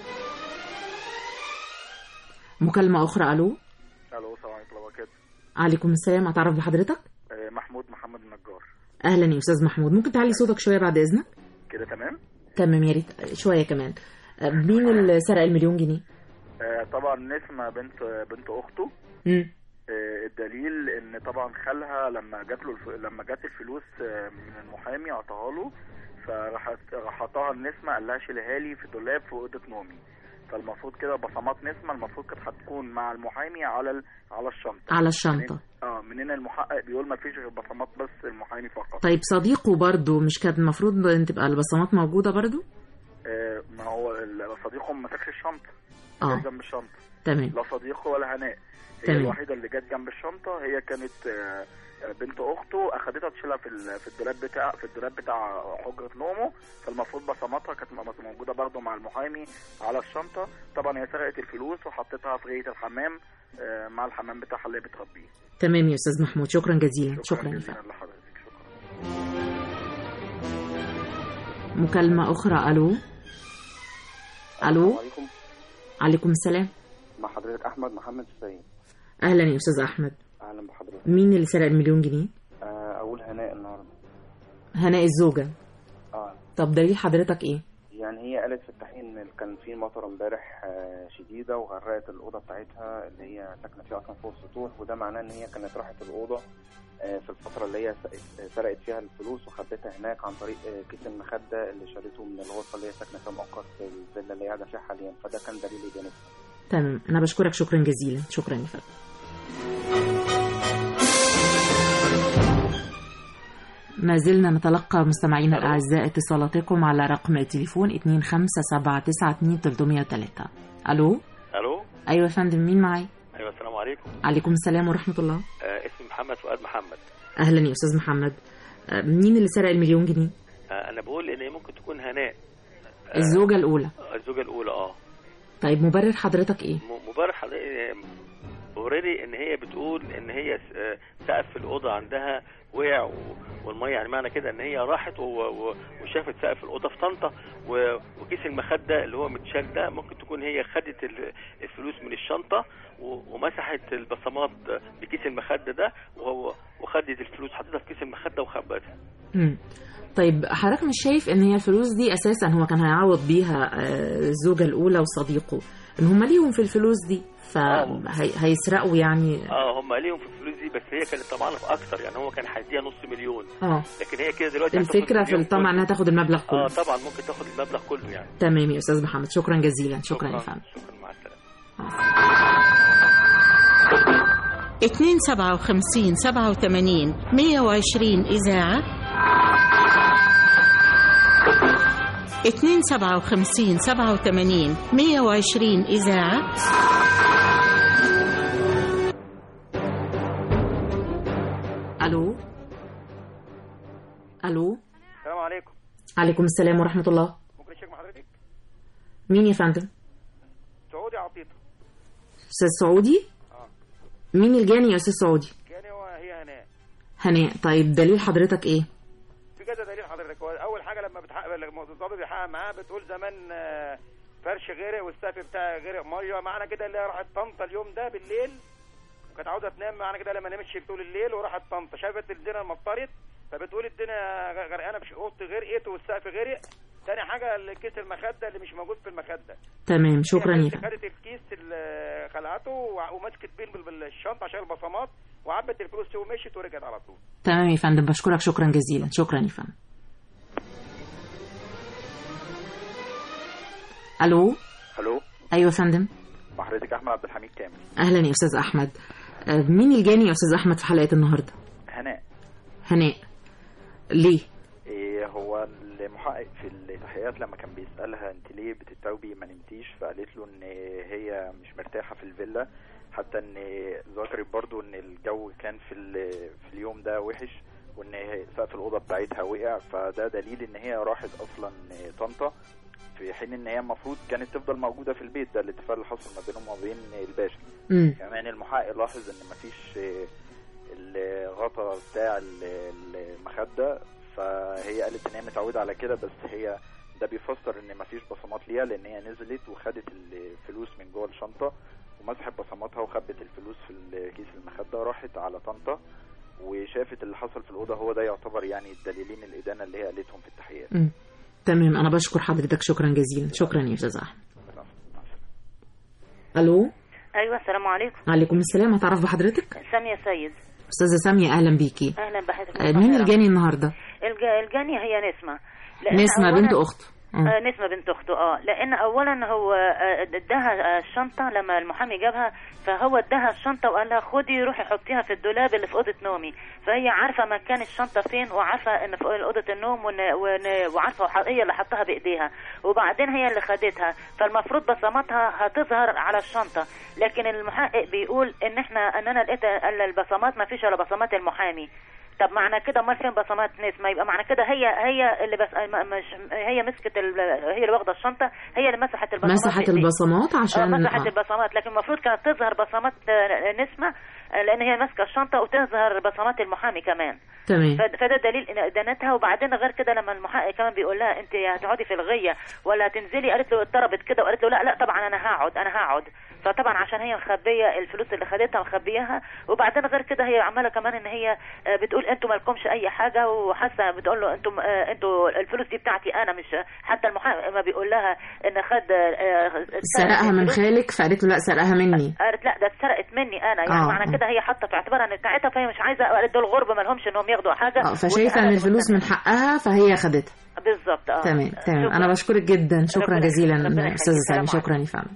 مكالمة أخرى ألو الو السلام عليكم ورحمه الله وبركاته عليكم السلام أتعرف بحضرتك آه، محمود محمد النجار أهلا يا أستاذ محمود ممكن تعلي صوتك شوية بعد إذنك كده تمام تمام يا ريت شوية كمان آه، مين اللي سرق المليون جنيه آه، طبعا نسمة بنت بنت اخته مم. آه، الدليل ان طبعا خالها لما جات له الف... لما جات الفلوس آه، من المحامي اعطاها له فراح راح حطها النسمة قال لها شيلها لي في دولاب في اوضه نومي فالمفروض كده بصمات نسمة المفروض كانت هتكون مع المحامي على ال... على الشنطة على الشنطة. منين- اه من هنا المحقق بيقول ما فيش غير بصمات بس المحامي فقط طيب صديقه برضو مش كانت المفروض إن تبقى البصمات موجودة برضو آه، ما هو ال- صديقه ما مسكش الشنطة آه. جت جنب الشنطة تمام لا صديقه ولا هناء هي تمام. الوحيدة اللي جت جنب الشنطة هي كانت آه، آه، بنت أخته أخدتها تشيلها في ال- في الدولاب بتاع في الدولاب بتاع حجرة نومه فالمفروض بصماتها كانت م- موجودة برضه مع المحامي على الشنطة طبعا هي سرقت الفلوس وحطيتها في غاية الحمام آه، مع الحمام بتاعها اللي هي بتربيه تمام يا أستاذ محمود شكرا جزيلا شكرا يا جزيلا فندم لحضرتك شكرا مكالمة أخرى ألو ألو عليكم عليكم السلام مع حضرتك احمد محمد السيد أهلا يا أستاذ أحمد اهلا بحضرتك مين اللي سرق المليون جنيه آه، اقول هناء النهارده هناء الزوجة اه طب دليل حضرتك إيه يعني هي قالت في التحقيق ان كان في مطره امبارح آه، شديده وغرقت الاوضه بتاعتها اللي هي ساكنه فيها اصلا فوق السطوح وده معناه ان هي كانت راحت الاوضه آه، في الفتره اللي هي س- سرقت فيها الفلوس وخبتها هناك عن طريق آه، كيس المخده اللي شالته من الغرفه اللي هي ساكنه فيها مؤقت في الفيلا اللي هي قاعده فيها حاليا فده كان دليل ادانتها تمام أنا بشكرك شكرا جزيلا شكرا يا فندم ما زلنا نتلقى مستمعينا الأعزاء اتصالاتكم على رقم التليفون 257929303 ألو الو أيوة يا فندم مين معي ايوه السلام عليكم عليكم السلام ورحمة الله آه اسمي محمد فؤاد محمد أهلا يا أستاذ محمد آه، مين اللي سرق المليون جنيه آه انا بقول ان هي ممكن تكون هناء الزوجة الأولى آه، الزوجه الاولى اه طيب مبرر حضرتك إيه م- مبارك حضرتك اوريدي ان هي بتقول ان هي س- آه، سقف في الاوضه عندها وقع و- والميه يعني معنى كده ان هي راحت و- و- وشافت سقف الاوضه في طنطا و- وكيس المخده اللي هو متشال ده ممكن تكون هي خدت ال- الفلوس من الشنطه و- ومسحت البصمات بكيس المخده ده وهو وخدت الفلوس حطيتها في كيس المخده وخبتها مم. طيب حضرتك مش شايف ان هي الفلوس دي اساسا هو كان هيعوض بيها آه، الزوجة الأولى وصديقه ان هم ليهم في الفلوس دي فهيسرقوا يعني اه هم ليهم في الفلوس دي بس هي كانت طمعانه في اكتر يعني هو كان هيديها نص مليون اه لكن هي كده دلوقتي هتاخد الفكرة في المليون الطمع كله. انها تاخد المبلغ كله اه طبعا ممكن تاخد المبلغ كله يعني تمام يا استاذ محمد شكرا جزيلا شكرا يا فندم شكرا مع السلامه 257 87 120 إذاعة 257 87 120 إذاعة ألو ألو السلام عليكم عليكم السلام ورحمة الله ممكن اشيك مع حضرتك مين يا فندم سعودي عطيته أستاذ سعودي مين الجاني يا أستاذ سعودي كان هو هي هناء هناء طيب دليل حضرتك إيه في كذا دليل حضرتك هو اول حاجه لما بتحقق لما الضابط بيحقق معاه بتقول زمان آه، فرش غرق والسقف بتاعي غرق ميه معنى كده اللي هي راحت طنطا اليوم ده بالليل وكانت عاوزه تنام معنى كده لما نامتش طول الليل وراحت طنطا شافت الدنيا مطرت فبتقول الدنيا غ- غرقانه في اوضتي غرقت والسقف غرق تاني حاجه الكيس المخده اللي مش موجود في المخده تمام شكرا يا هي فندم خدت الكيس اللي خلعته وع- ومسكت بيه بال- بالشنطه عشان البصمات وعبت الفلوس دي ومشيت ورجعت على طول تمام يا فندم بشكرك شكرا جزيلا شكرا يا فندم ألو الو أيوة يا فندم مع حضرتك احمد عبد الحميد كامل أهلا يا أستاذ أحمد آه، مين الجاني يا أستاذ أحمد في حلقة النهاردة هناء هناء ليه إيه هو المحقق في التحقيقات لما كان بيسألها انت ليه بتتوبي ما نمتيش فقالت له ان هي مش مرتاحة في الفيلا حتى ان ذكرت برضو ان الجو كان في ال- في اليوم ده وحش وان هي- سقف الأوضة بتاعتها وقع فده دليل ان هي راحت اصلا طنطا في حين ان هي المفروض كانت تفضل موجودة في البيت ده الاتفاق اللي حصل ما بينهم وما بين الباشا مم. كمان المحقق لاحظ ان مفيش آه، الغطا بتاع ال- المخدة فهي قالت ان هي متعودة على كده بس هي ده بيفسر ان مفيش بصمات ليها لان هي نزلت وخدت الفلوس من جوه الشنطة ومسحت بصماتها وخبت الفلوس في الكيس المخدة راحت على طنطا وشافت اللي حصل في الأوضة هو ده يعتبر يعني الدليلين الإدانة اللي هي قالتهم في التحقيقات مم. تمام أنا بشكر حضرتك شكرا جزيلا شكرا يا أستاذ أحمد ألو ايوه السلام عليكم عليكم السلام هتعرف بحضرتك ساميه سيد أستاذة سامية أهلا بيكي اهلا بحضرتك آه، مين الجاني النهاردة الج... الجانية هي نسمة لأن نسمة أولاً- بنت أخته آه. آه نسمة بنت أخته اه لأن أولا هو آه، اداها آه، الشنطة لما المحامي جابها فهو اداها الشنطة وقال لها خدي روحي حطيها في الدولاب اللي في أوضة نومي فهي عارفة مكان الشنطة فين وعارفة إن في أوضة النوم وإن وإن- وعارفة وح- هي اللي حطها بإيديها وبعدين هي اللي خدتها فالمفروض بصماتها هتظهر على الشنطة لكن المحقق بيقول إن إحنا إن أنا لقيت إلا البصمات ما فيش إلا بصمات المحامي طب معنى كده امال فين بصمات نسمة يبقى معنى كده هي هي اللي بس ما- مش هي مسكت ال... هي اللي واخده الشنطه هي اللي مسحت البصمات مسحت بإيديها. البصمات عشان اه مسحت آه. البصمات لكن المفروض كانت تظهر بصمات آه، نسمة آه، لان هي ماسكه الشنطه وتظهر بصمات المحامي كمان تمام ف- فده دليل إن ادانتها وبعدين غير كده لما المحقق كمان بيقول لها انت هتقعدي في الغيه ولا هتنزلي قالت له اضطربت كده وقالت له لا لا طبعا انا هقعد انا هقعد فطبعا عشان هي مخبيه الفلوس اللي خدتها مخبياها وبعدين غير كده هي عماله كمان ان هي آه، بتقول انتوا مالكمش اي حاجه وحاسه بتقول له انتوا آه، انتوا الفلوس دي بتاعتي انا مش حتى المحقق ما بيقول لها ان خد آه، سرقها من الفلوس. خالك فقالت له لا سرقها مني قالت لا ده اتسرقت مني انا يعني آه، معنى آه. كده هي حاطه في اعتبارها ان بتاعتها فهي مش عايزه قالت دول غرب ما لهمش انهم ياخدوا حاجه اه فشايفة وإن ان أنا الفلوس من حقها فهي خدتها بالظبط اه تمام تمام شكراً. انا بشكرك جدا شكرا ربنا جزيلا يخليك. ربنا استاذه يخليك. سامي شكرا يا فندم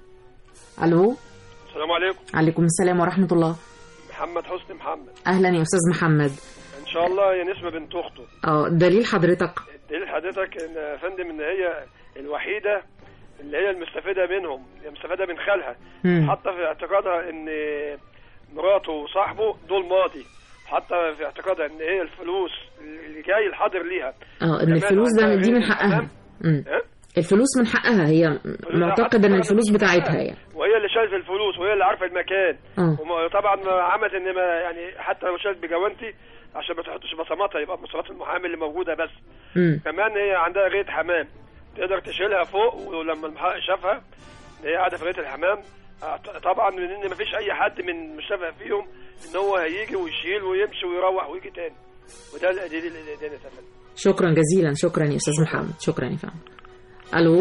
الو السلام عليكم عليكم السلام ورحمه الله محمد حسني محمد اهلا يا استاذ محمد ان شاء الله يا نسمه بنت اخته اه دليل حضرتك دليل حضرتك ان يا فندم ان هي الوحيده اللي هي المستفيده منهم هي مستفيده من خالها مم. حتى في اعتقادها ان مراته وصاحبه دول ماضي حتى في اعتقادها ان هي الفلوس اللي جاي الحاضر ليها اه ان كمان الفلوس ده عندها دي من غير حقها الحمام. مم. إيه؟ الفلوس من حقها هي معتقد ان الفلوس بتاعتها يعني وهي اللي شايفه الفلوس وهي اللي عارفه المكان اه وطبعا عملت ان ما يعني حتى لو شالت بجوانتي عشان ما تحطش بصماتها يبقى بصمات المحامي اللي موجوده بس مم. كمان هي عندها غايه حمام تقدر تشيلها فوق ولما المحقق شافها ان هي قاعده في غايه الحمام أعت- طبعا من ان مفيش اي حد من مشتبه فيهم ان هو هيجي ويشيل ويمشي ويروح ويجي تاني وده الدليل اللي اداني تفهم شكرا جزيلا شكرا يا استاذ محمد شكرا يا فندم الو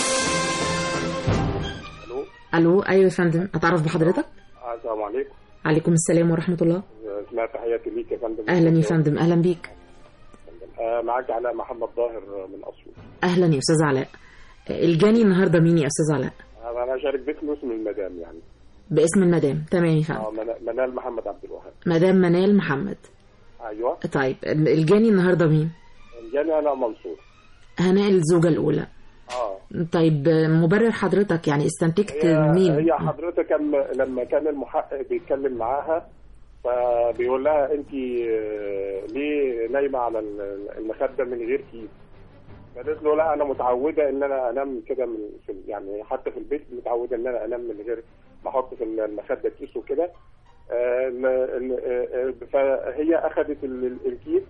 الو الو ايوه يا فندم اتعرف بحضرتك السلام عليكم عليكم السلام ورحمه الله اسمها تحياتي ليك يا فندم اهلا يا فندم اهلا بيك آه، معاك علاء محمد ظاهر من اسيوط اهلا يا استاذ علاء الجاني النهارده مين يا استاذ علاء انا شارك باسم اسم المدام يعني باسم المدام تمام يا فندم اه من- منال محمد عبد الوهاب مدام منال محمد ايوه طيب الجاني النهارده مين جاني انا منصور هناء الزوجه الاولى اه طيب مبرر حضرتك يعني استنتجت هي, مين هي حضرتك أم- لما كان المحقق بيتكلم معاها فبيقول لها انت آه، ليه نايمه على ال- المخده من غير كيس قالت له لا انا متعوده ان انا انام كده من في ال- يعني حتى في البيت متعوده ان انا انام من غير ما احط في المخده كيس وكده آه، ال- ال- آه، آه، فهي اخذت ال- ال- الكيس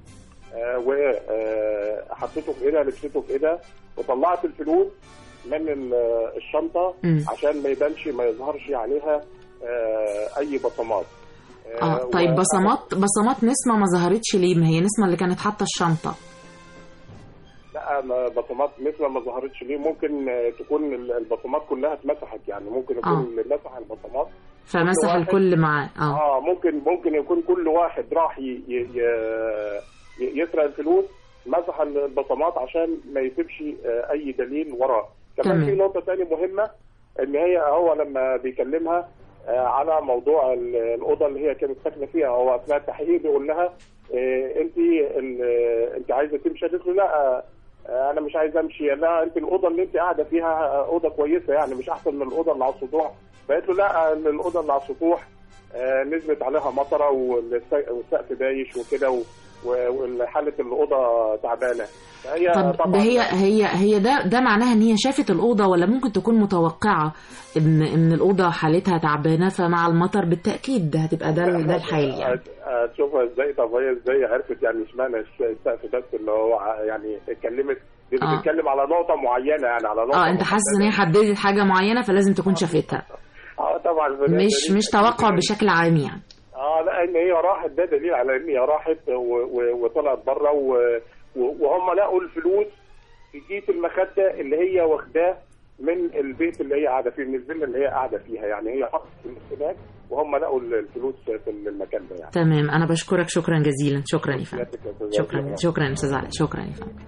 وحطيته في ايدها لبسته في ايدها وطلعت الفلوس من ال- الشنطه مم. عشان ما يبانش ما يظهرش عليها آه، اي بصمات اه طيب و- بصمات بصمات نسمة ما ظهرتش ليه ما هي نسمة اللي كانت حاطة الشنطة لا ما بصمات مثل ما ظهرتش ليه ممكن آه، تكون ال- البصمات كلها اتمسحت يعني ممكن يكون آه. اللي مسح البصمات فمسح واحد- الكل معاه اه اه ممكن ممكن يكون كل واحد راح ي... ي... ي... ي- يسرق الفلوس مسح البصمات عشان ما يسيبش آه، اي دليل وراه كمان تمام. في نقطه تانية مهمه ان هي هو لما بيكلمها آه، على موضوع ال- الاوضه اللي هي كانت ساكنه فيها هو اثناء التحقيق بيقول لها انت انت عايزه تمشي قالت له لا آه، انا مش عايز امشي لا انت الاوضه اللي انت قاعده فيها آه، اوضه كويسه يعني مش احسن من الاوضه اللي على السطوح فقالت له لا آه، الاوضه اللي على السطوح آه، نزلت عليها مطره والس- والسقف بايش وكده و- و- وحاله الاوضه تعبانه فهي طب طبعا ده هي هي هي ده ده معناها ان هي شافت الاوضه ولا ممكن تكون متوقعه ان ان الاوضه حالتها تعبانه فمع المطر بالتاكيد ده هتبقى ده ده الحال يعني هت- هتشوفها ازاي طب هي ازاي عرفت يعني اشمعنى الس- السقف بس اللي هو ع- يعني اتكلمت دي آه. بتتكلم على نقطه معينه يعني على نقطه اه انت حاسس ان هي حددت حاجه معينه فلازم تكون شافتها اه طبعا مش مش توقع بشكل عام يعني اه لا ان هي راحت ده دليل على ان هي راحت و- و- وطلعت بره و- و- وهم لقوا الفلوس في كيس المخده اللي هي واخداه من البيت اللي هي قاعده فيه من الفيلا اللي هي قاعده فيها يعني هي حطت الفلوس هناك وهم لقوا الفلوس في المكان ده يعني تمام انا بشكرك شكرا جزيلا شكرا يا فندم شكرا شكرا يا استاذ علاء شكرا يا فندم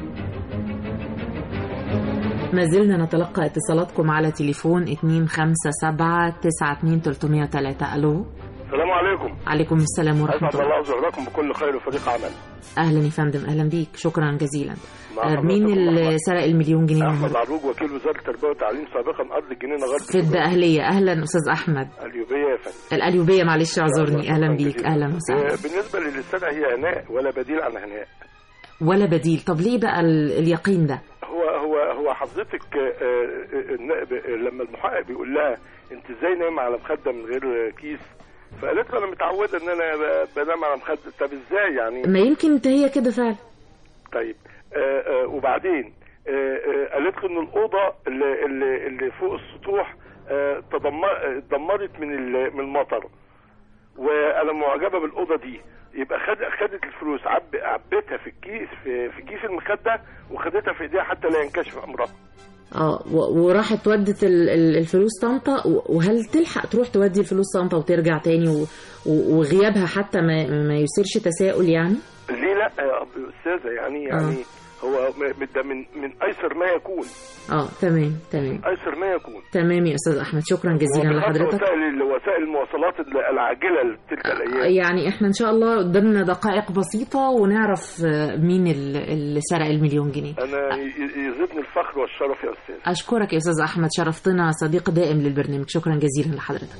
ما زلنا نتلقى اتصالاتكم على تليفون 257 92 303 الو السلام عليكم عليكم السلام ورحمه اسعد الله الله زهركم بكل خير وفريق عمل اهلا يا فندم اهلا بيك شكرا جزيلا مع آه، حضرتك مين اللي أحمد. سرق المليون جنيه احمد النهارده عروج وكيل وزاره التربيه والتعليم سابقا ارض الجنينه غرب في الدقهليه اهلا استاذ احمد اليوبيه يا فندم القليوبيه معلش اعذرني اهلا بيك جزيلا. اهلا وسهلا آه، بالنسبه للسنه هي هناء ولا بديل عن هناء ولا بديل طب ليه بقى ال- اليقين ده هو هو هو حضرتك آه، آه، النائب- آه، لما المحقق بيقول لها انت ازاي نايمه على مخده من غير كيس فقالت له انا متعوده ان انا ب- بنام على مخده طب ازاي يعني ما يمكن هي كده فعلا طيب آه آه وبعدين آه آه قالت له ان الاوضه اللي, اللي, اللي فوق السطوح آه تدمر اتدمرت من ال- من المطر وانا معجبه بالاوضه دي يبقى خد خدت الفلوس عب عبتها في الكيس في, في كيس المخده وخدتها في ايديها حتى لا ينكشف امرها اه و- وراحت ودت ال- ال- الفلوس طنطا و- وهل تلحق تروح تودي الفلوس طنطا وترجع تاني و- و- وغيابها حتى ما, ما يثيرش تساؤل يعني ليه لا يا استاذه يعني يعني هو م- ده من من ايسر ما يكون اه تمام تمام ايسر ما يكون تمام يا استاذ احمد شكرا جزيلا وبخاصة لحضرتك وسائل وسائل المواصلات العاجله لتلك الايام يعني احنا ان شاء الله قدامنا دقائق بسيطة ونعرف آه، مين ال- اللي سرق المليون جنيه انا ي- يزيدني الفخر والشرف يا استاذ اشكرك يا استاذ احمد شرفتنا صديق دائم للبرنامج شكرا جزيلا لحضرتك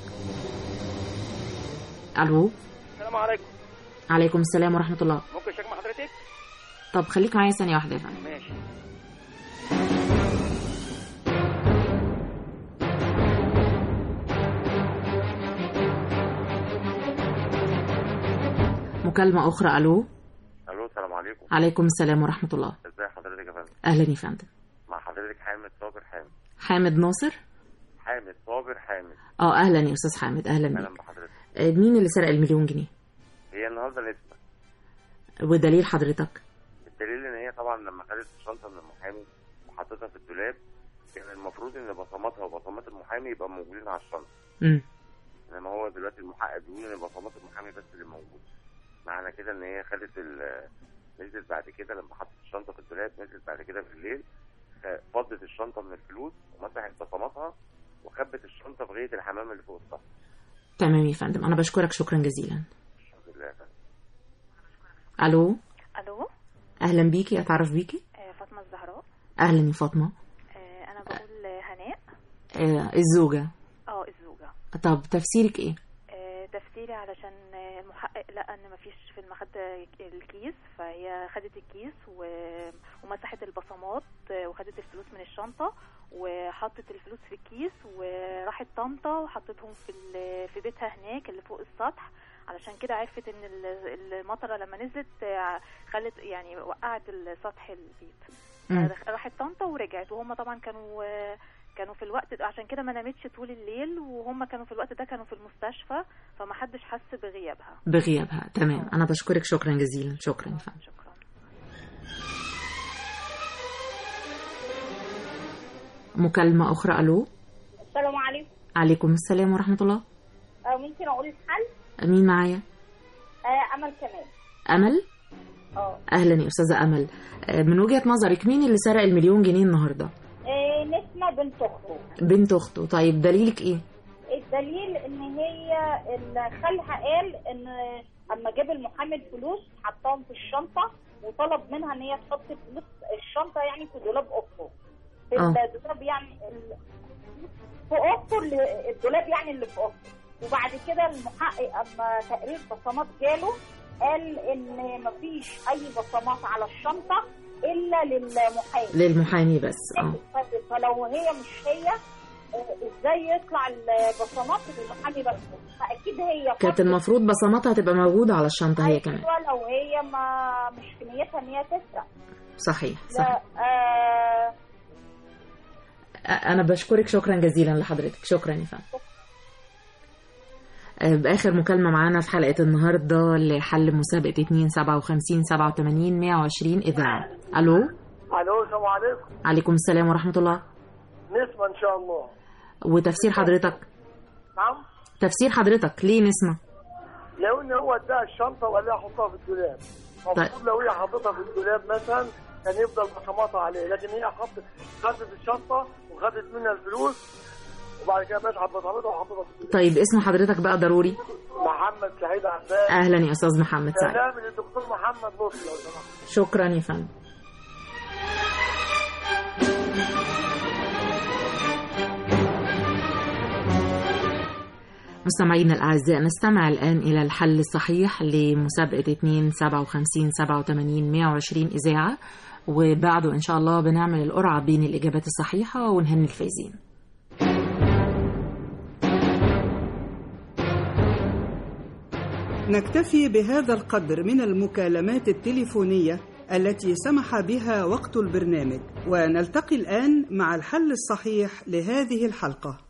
الو السلام عليكم عليكم السلام ورحمة الله ممكن اشيك مع حضرتك طب خليك معايا ثانية واحدة يا فندم ماشي مكالمة أخرى ألو الو السلام عليكم عليكم السلام ورحمة الله ازي حضرتك يا فندم أهلا يا فندم مع حضرتك حامد صابر حامد حامد ناصر حامد صابر حامد اه أهلا يا أستاذ حامد أهلا اهلا بيك بحضرتك آه، مين اللي سرق المليون جنيه هي النهارده نسمه ودليل حضرتك الدليل ان هي طبعا لما خدت الشنطه من المحامي وحطيتها في الدولاب كان المفروض ان بصماتها وبصمات المحامي يبقى موجودين على الشنطه امم انما هو دلوقتي المحقق بيقول ان بصمات المحامي بس اللي موجوده معنى كده ان هي خدت ال- نزلت بعد كده لما حطت الشنطه في الدولاب نزلت بعد كده بالليل خ- فضت الشنطه من الفلوس ومسحت بصماتها وخبت الشنطه في غايه الحمام اللي فوق السطح تمام يا فندم انا بشكرك شكرا جزيلا الحمد لله الو الو اهلا بيكي اتعرف بيكي آه، فاطمه الزهراء اهلا يا فاطمه آه، انا بقول هناء آه الزوجه اه الزوجه طب تفسيرك ايه آه، تفسيري علشان آه، المحقق لقى ان مفيش في المخدة الكيس فهي خدت الكيس و- ومسحت البصمات آه، وخدت الفلوس من الشنطة وحطت الفلوس في الكيس وراحت طنطا وحطتهم في ال- في بيتها هناك اللي فوق السطح علشان كده عرفت ان ال- المطره لما نزلت آه، خلت يعني وقعت السطح البيت مم. راحت طنطا ورجعت وهم طبعا كانوا كانوا في الوقت ده عشان كده ما نامتش طول الليل وهم كانوا في الوقت ده كانوا في المستشفى فما حدش حس بغيابها بغيابها تمام انا بشكرك شكرا جزيلا شكرا يا فندم مكالمة أخرى ألو السلام عليكم عليكم السلام ورحمة الله آه، ممكن اقول الحل مين معايا آه، امل كمال أمل اه أهلا يا أستاذة أمل آه، من وجهة نظرك مين اللي سرق المليون جنيه النهاردة آه، نسمة بنت اخته بنت أخته طيب دليلك إيه الدليل ان هي ال- خالها قال ان اما جاب المحامي الفلوس حطاهم في الشنطه وطلب منها ان هي تحط فلوس الشنطه يعني في دولاب اخته في آه. الدولاب يعني ال- في اخته اللي- الدولاب يعني اللي في اخته وبعد كده المحقق اما تقرير بصمات جاله قال ان مفيش اي بصمات على الشنطه الا للمحامي للمحامي بس اه ف- فلو هي مش هي آه، ازاي يطلع البصمات للمحامي بس فاكيد هي كانت فكرت المفروض بصماتها تبقى موجودة على الشنطة هي كمان أيوة لو هي ما مش في نيتها ان هي تسرق صحيح صحيح لا آه أنا بشكرك شكرا جزيلا لحضرتك شكرا يا فندم آه، بآخر مكالمة معانا في حلقة النهاردة لحل مسابقة 2 57 87 120 إذاعة ألو الو السلام عليكم عليكم السلام ورحمة الله نسمة ان شاء الله وتفسير حضرتك نعم تفسير حضرتك ليه نسمة لو ان هو اداها الشنطه ولا يحطها في الدولاب المفروض لو هي حطتها في الدولاب مثلا كان يفضل بصماتها عليه لكن هي حطت خدت الشنطه وخدت منها الفلوس وبعد كده مسحت بصمتها وحطتها في الدولاب طيب اسم حضرتك بقى ضروري محمد سعيد عباس أهلا يا أستاذ محمد سعيد سلام للدكتور محمد لطفي لو سمحت شكرا يا فندم مستمعينا الأعزاء نستمع الآن إلى الحل الصحيح لمسابقة 2 57 87 120 إذاعة وبعده إن شاء الله بنعمل القرعة بين الإجابات الصحيحة ونهني الفايزين نكتفي بهذا القدر من المكالمات التليفونية التي سمح بها وقت البرنامج ونلتقي الآن مع الحل الصحيح لهذه الحلقة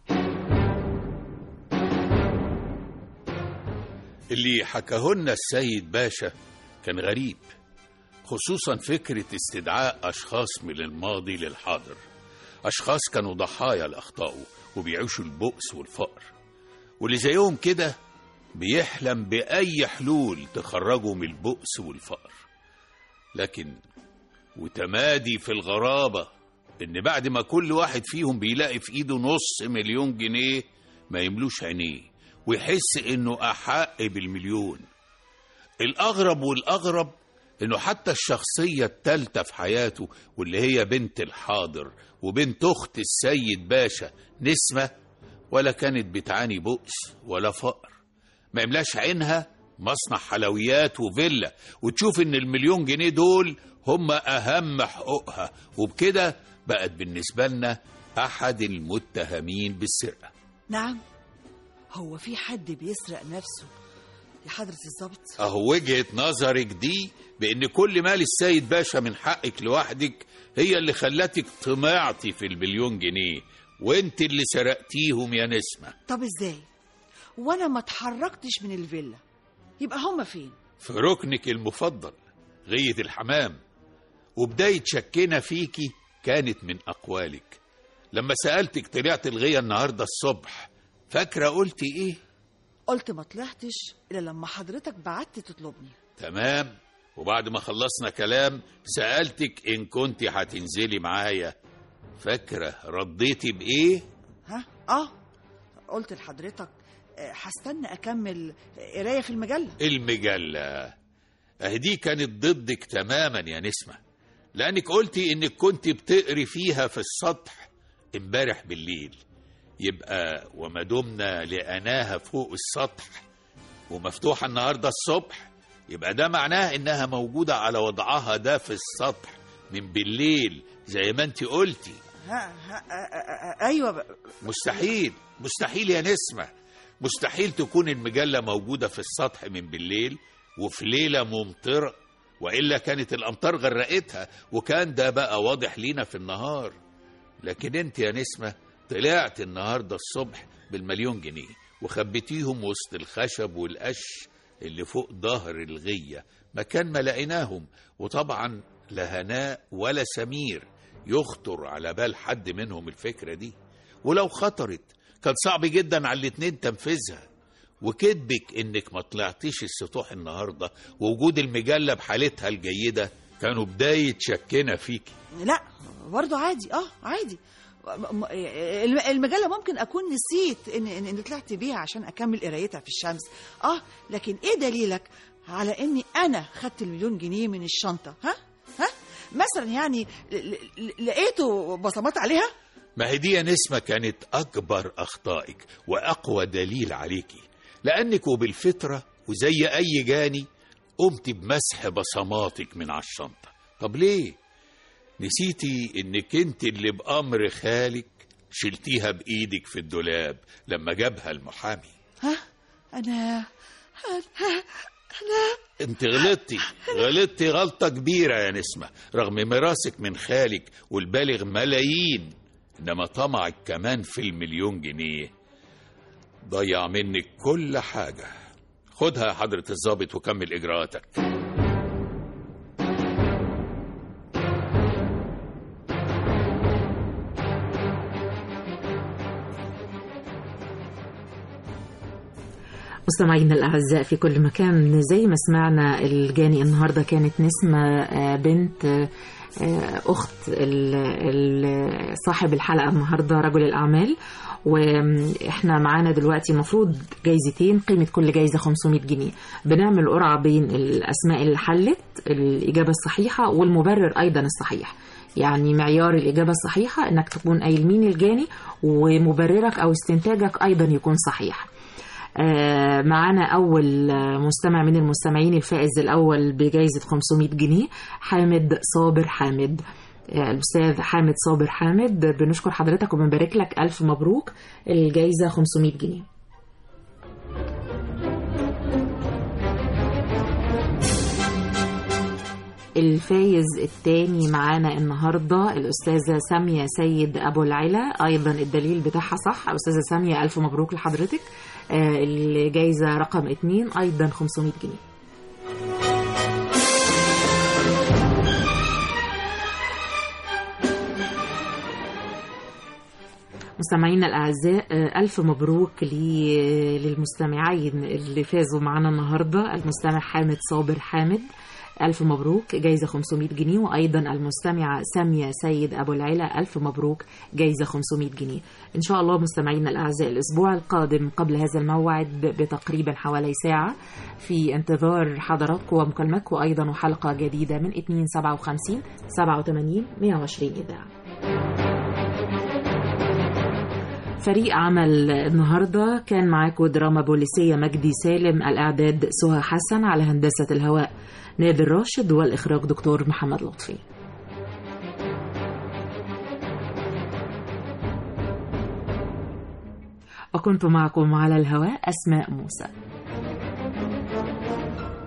اللي حكاهن السيد باشا كان غريب خصوصا فكرة استدعاء أشخاص من الماضي للحاضر أشخاص كانوا ضحايا لأخطائه وبيعيشوا البؤس والفقر واللي زيهم كده بيحلم بأي حلول تخرجه من البؤس والفقر لكن وتمادي في الغرابة إن بعد ما كل واحد فيهم بيلاقي في إيده نص مليون جنيه ما يملوش عينيه ويحس إنه أحق بالمليون الأغرب والأغرب إنه حتى الشخصية التالتة في حياته واللي هي بنت الحاضر وبنت أخت السيد باشا نسمة ولا كانت بتعاني بؤس ولا فقر ما يملاش عينها مصنع حلويات وفيلا وتشوف ان المليون جنيه دول هم اهم حقوقها وبكده بقت بالنسبة لنا احد المتهمين بالسرقة نعم هو في حد بيسرق نفسه يا حضرة الظابط اهو وجهة نظرك دي بان كل مال السيد باشا من حقك لوحدك هي اللي خلتك طمعتي في المليون جنيه وانت اللي سرقتيهم يا نسمة طب ازاي وانا ما اتحركتش من الفيلا يبقى هما فين في ركنك المفضل غية الحمام وبداية شكنا فيكي كانت من أقوالك لما سألتك طلعت الغية النهاردة الصبح فاكرة قلتي إيه؟ قلت ما طلعتش الا لما حضرتك بعت تطلبني تمام وبعد ما خلصنا كلام سألتك إن كنت هتنزلي معايا فاكرة رديتي بإيه؟ ها اه قلت لحضرتك آه، هستنى اكمل قرايه في المجله المجلة أهدي كانت ضدك تماما يا نسمة لأنك قلتي إنك كنت بتقري فيها في السطح امبارح بالليل يبقى وما دمنا لقناها فوق السطح ومفتوحة النهاردة الصبح يبقى ده معناه إنها موجودة على وضعها ده في السطح من بالليل زي ما انت قلتي ها ها آه، آه، آه، ايوه ب- مستحيل مستحيل يا نسمة مستحيل تكون المجلة موجودة في السطح من بالليل وفي ليلة ممطرة وإلا كانت الأمطار غرقتها وكان ده بقى واضح لينا في النهار لكن انت يا نسمة طلعت النهاردة الصبح بالمليون جنيه وخبيتيهم وسط الخشب والقش اللي فوق ظهر الغية مكان ما لقيناهم وطبعا لا هناء ولا سمير يخطر على بال حد منهم الفكرة دي ولو خطرت كان صعب جدا على الاتنين تنفيذها وكدبك انك ما طلعتيش السطوح النهارده ووجود المجله بحالتها الجيده كانوا بدايه شكنا فيكي لا برضه عادي اه عادي م- م- الم- المجله ممكن اكون نسيت ان ان إن طلعت بيها عشان اكمل قرايتها في الشمس اه لكن ايه دليلك على اني انا خدت المليون جنيه من الشنطه ها ها مثلا يعني ل- ل- لقيته بصمات عليها ما هي دي يا نسمة كانت أكبر أخطائك وأقوى دليل عليكي لأنك وبالفطرة وزي أي جاني قمت بمسح بصماتك من على الشنطة طب ليه؟ نسيتي إنك أنت اللي بأمر خالك شلتيها بإيدك في الدولاب لما جابها المحامي ها انا انا انا انت غلطتي غلطتي غلطة كبيرة يا نسمة رغم ميراثك من خالك والبالغ ملايين انما طمعك كمان في المليون جنيه ضيع منك كل حاجة خدها يا حضرة الضابط وكمل إجراءاتك مستمعينا الأعزاء في كل مكان زي ما سمعنا الجاني النهاردة كانت نسمة آه، بنت آه، آه، أخت ال- ال- صاحب الحلقة النهاردة رجل الأعمال واحنا معانا دلوقتي المفروض جايزتين قيمة كل جايزة 500 جنيه بنعمل قرعة بين الأسماء اللي حلت الإجابة الصحيحة والمبرر أيضا الصحيح يعني معيار الإجابة الصحيحة إنك تكون قايل مين الجاني ومبررك أو استنتاجك أيضا يكون صحيح آه، معانا أول آه، مستمع من المستمعين الفائز الأول بجائزة 500 جنيه حامد صابر حامد آه، الأستاذ حامد صابر حامد بنشكر حضرتك وبنبارك لك ألف مبروك الجائزة 500 جنيه الفايز الثاني معانا النهارده الاستاذه ساميه سيد ابو العلا ايضا الدليل بتاعها صح استاذه ساميه الف مبروك لحضرتك آه، الجايزه رقم اتنين ايضا 500 جنيه مستمعينا الأعزاء آه، ألف مبروك لي- للمستمعين اللي فازوا معنا النهاردة المستمع حامد صابر حامد ألف مبروك جايزة 500 جنيه وأيضا المستمعة سامية سيد أبو العلا ألف مبروك جايزة 500 جنيه إن شاء الله مستمعينا الأعزاء الأسبوع القادم قبل هذا الموعد ب- بتقريبا حوالي ساعة في انتظار حضراتكم ومكالماتكم أيضا وحلقة جديدة من 257 87 120 إذاعة فريق عمل النهارده كان معاكم دراما بوليسيه مجدي سالم الاعداد سهى حسن على هندسه الهواء نادر راشد والاخراج دكتور محمد لطفي وكنت معكم على الهواء اسماء موسى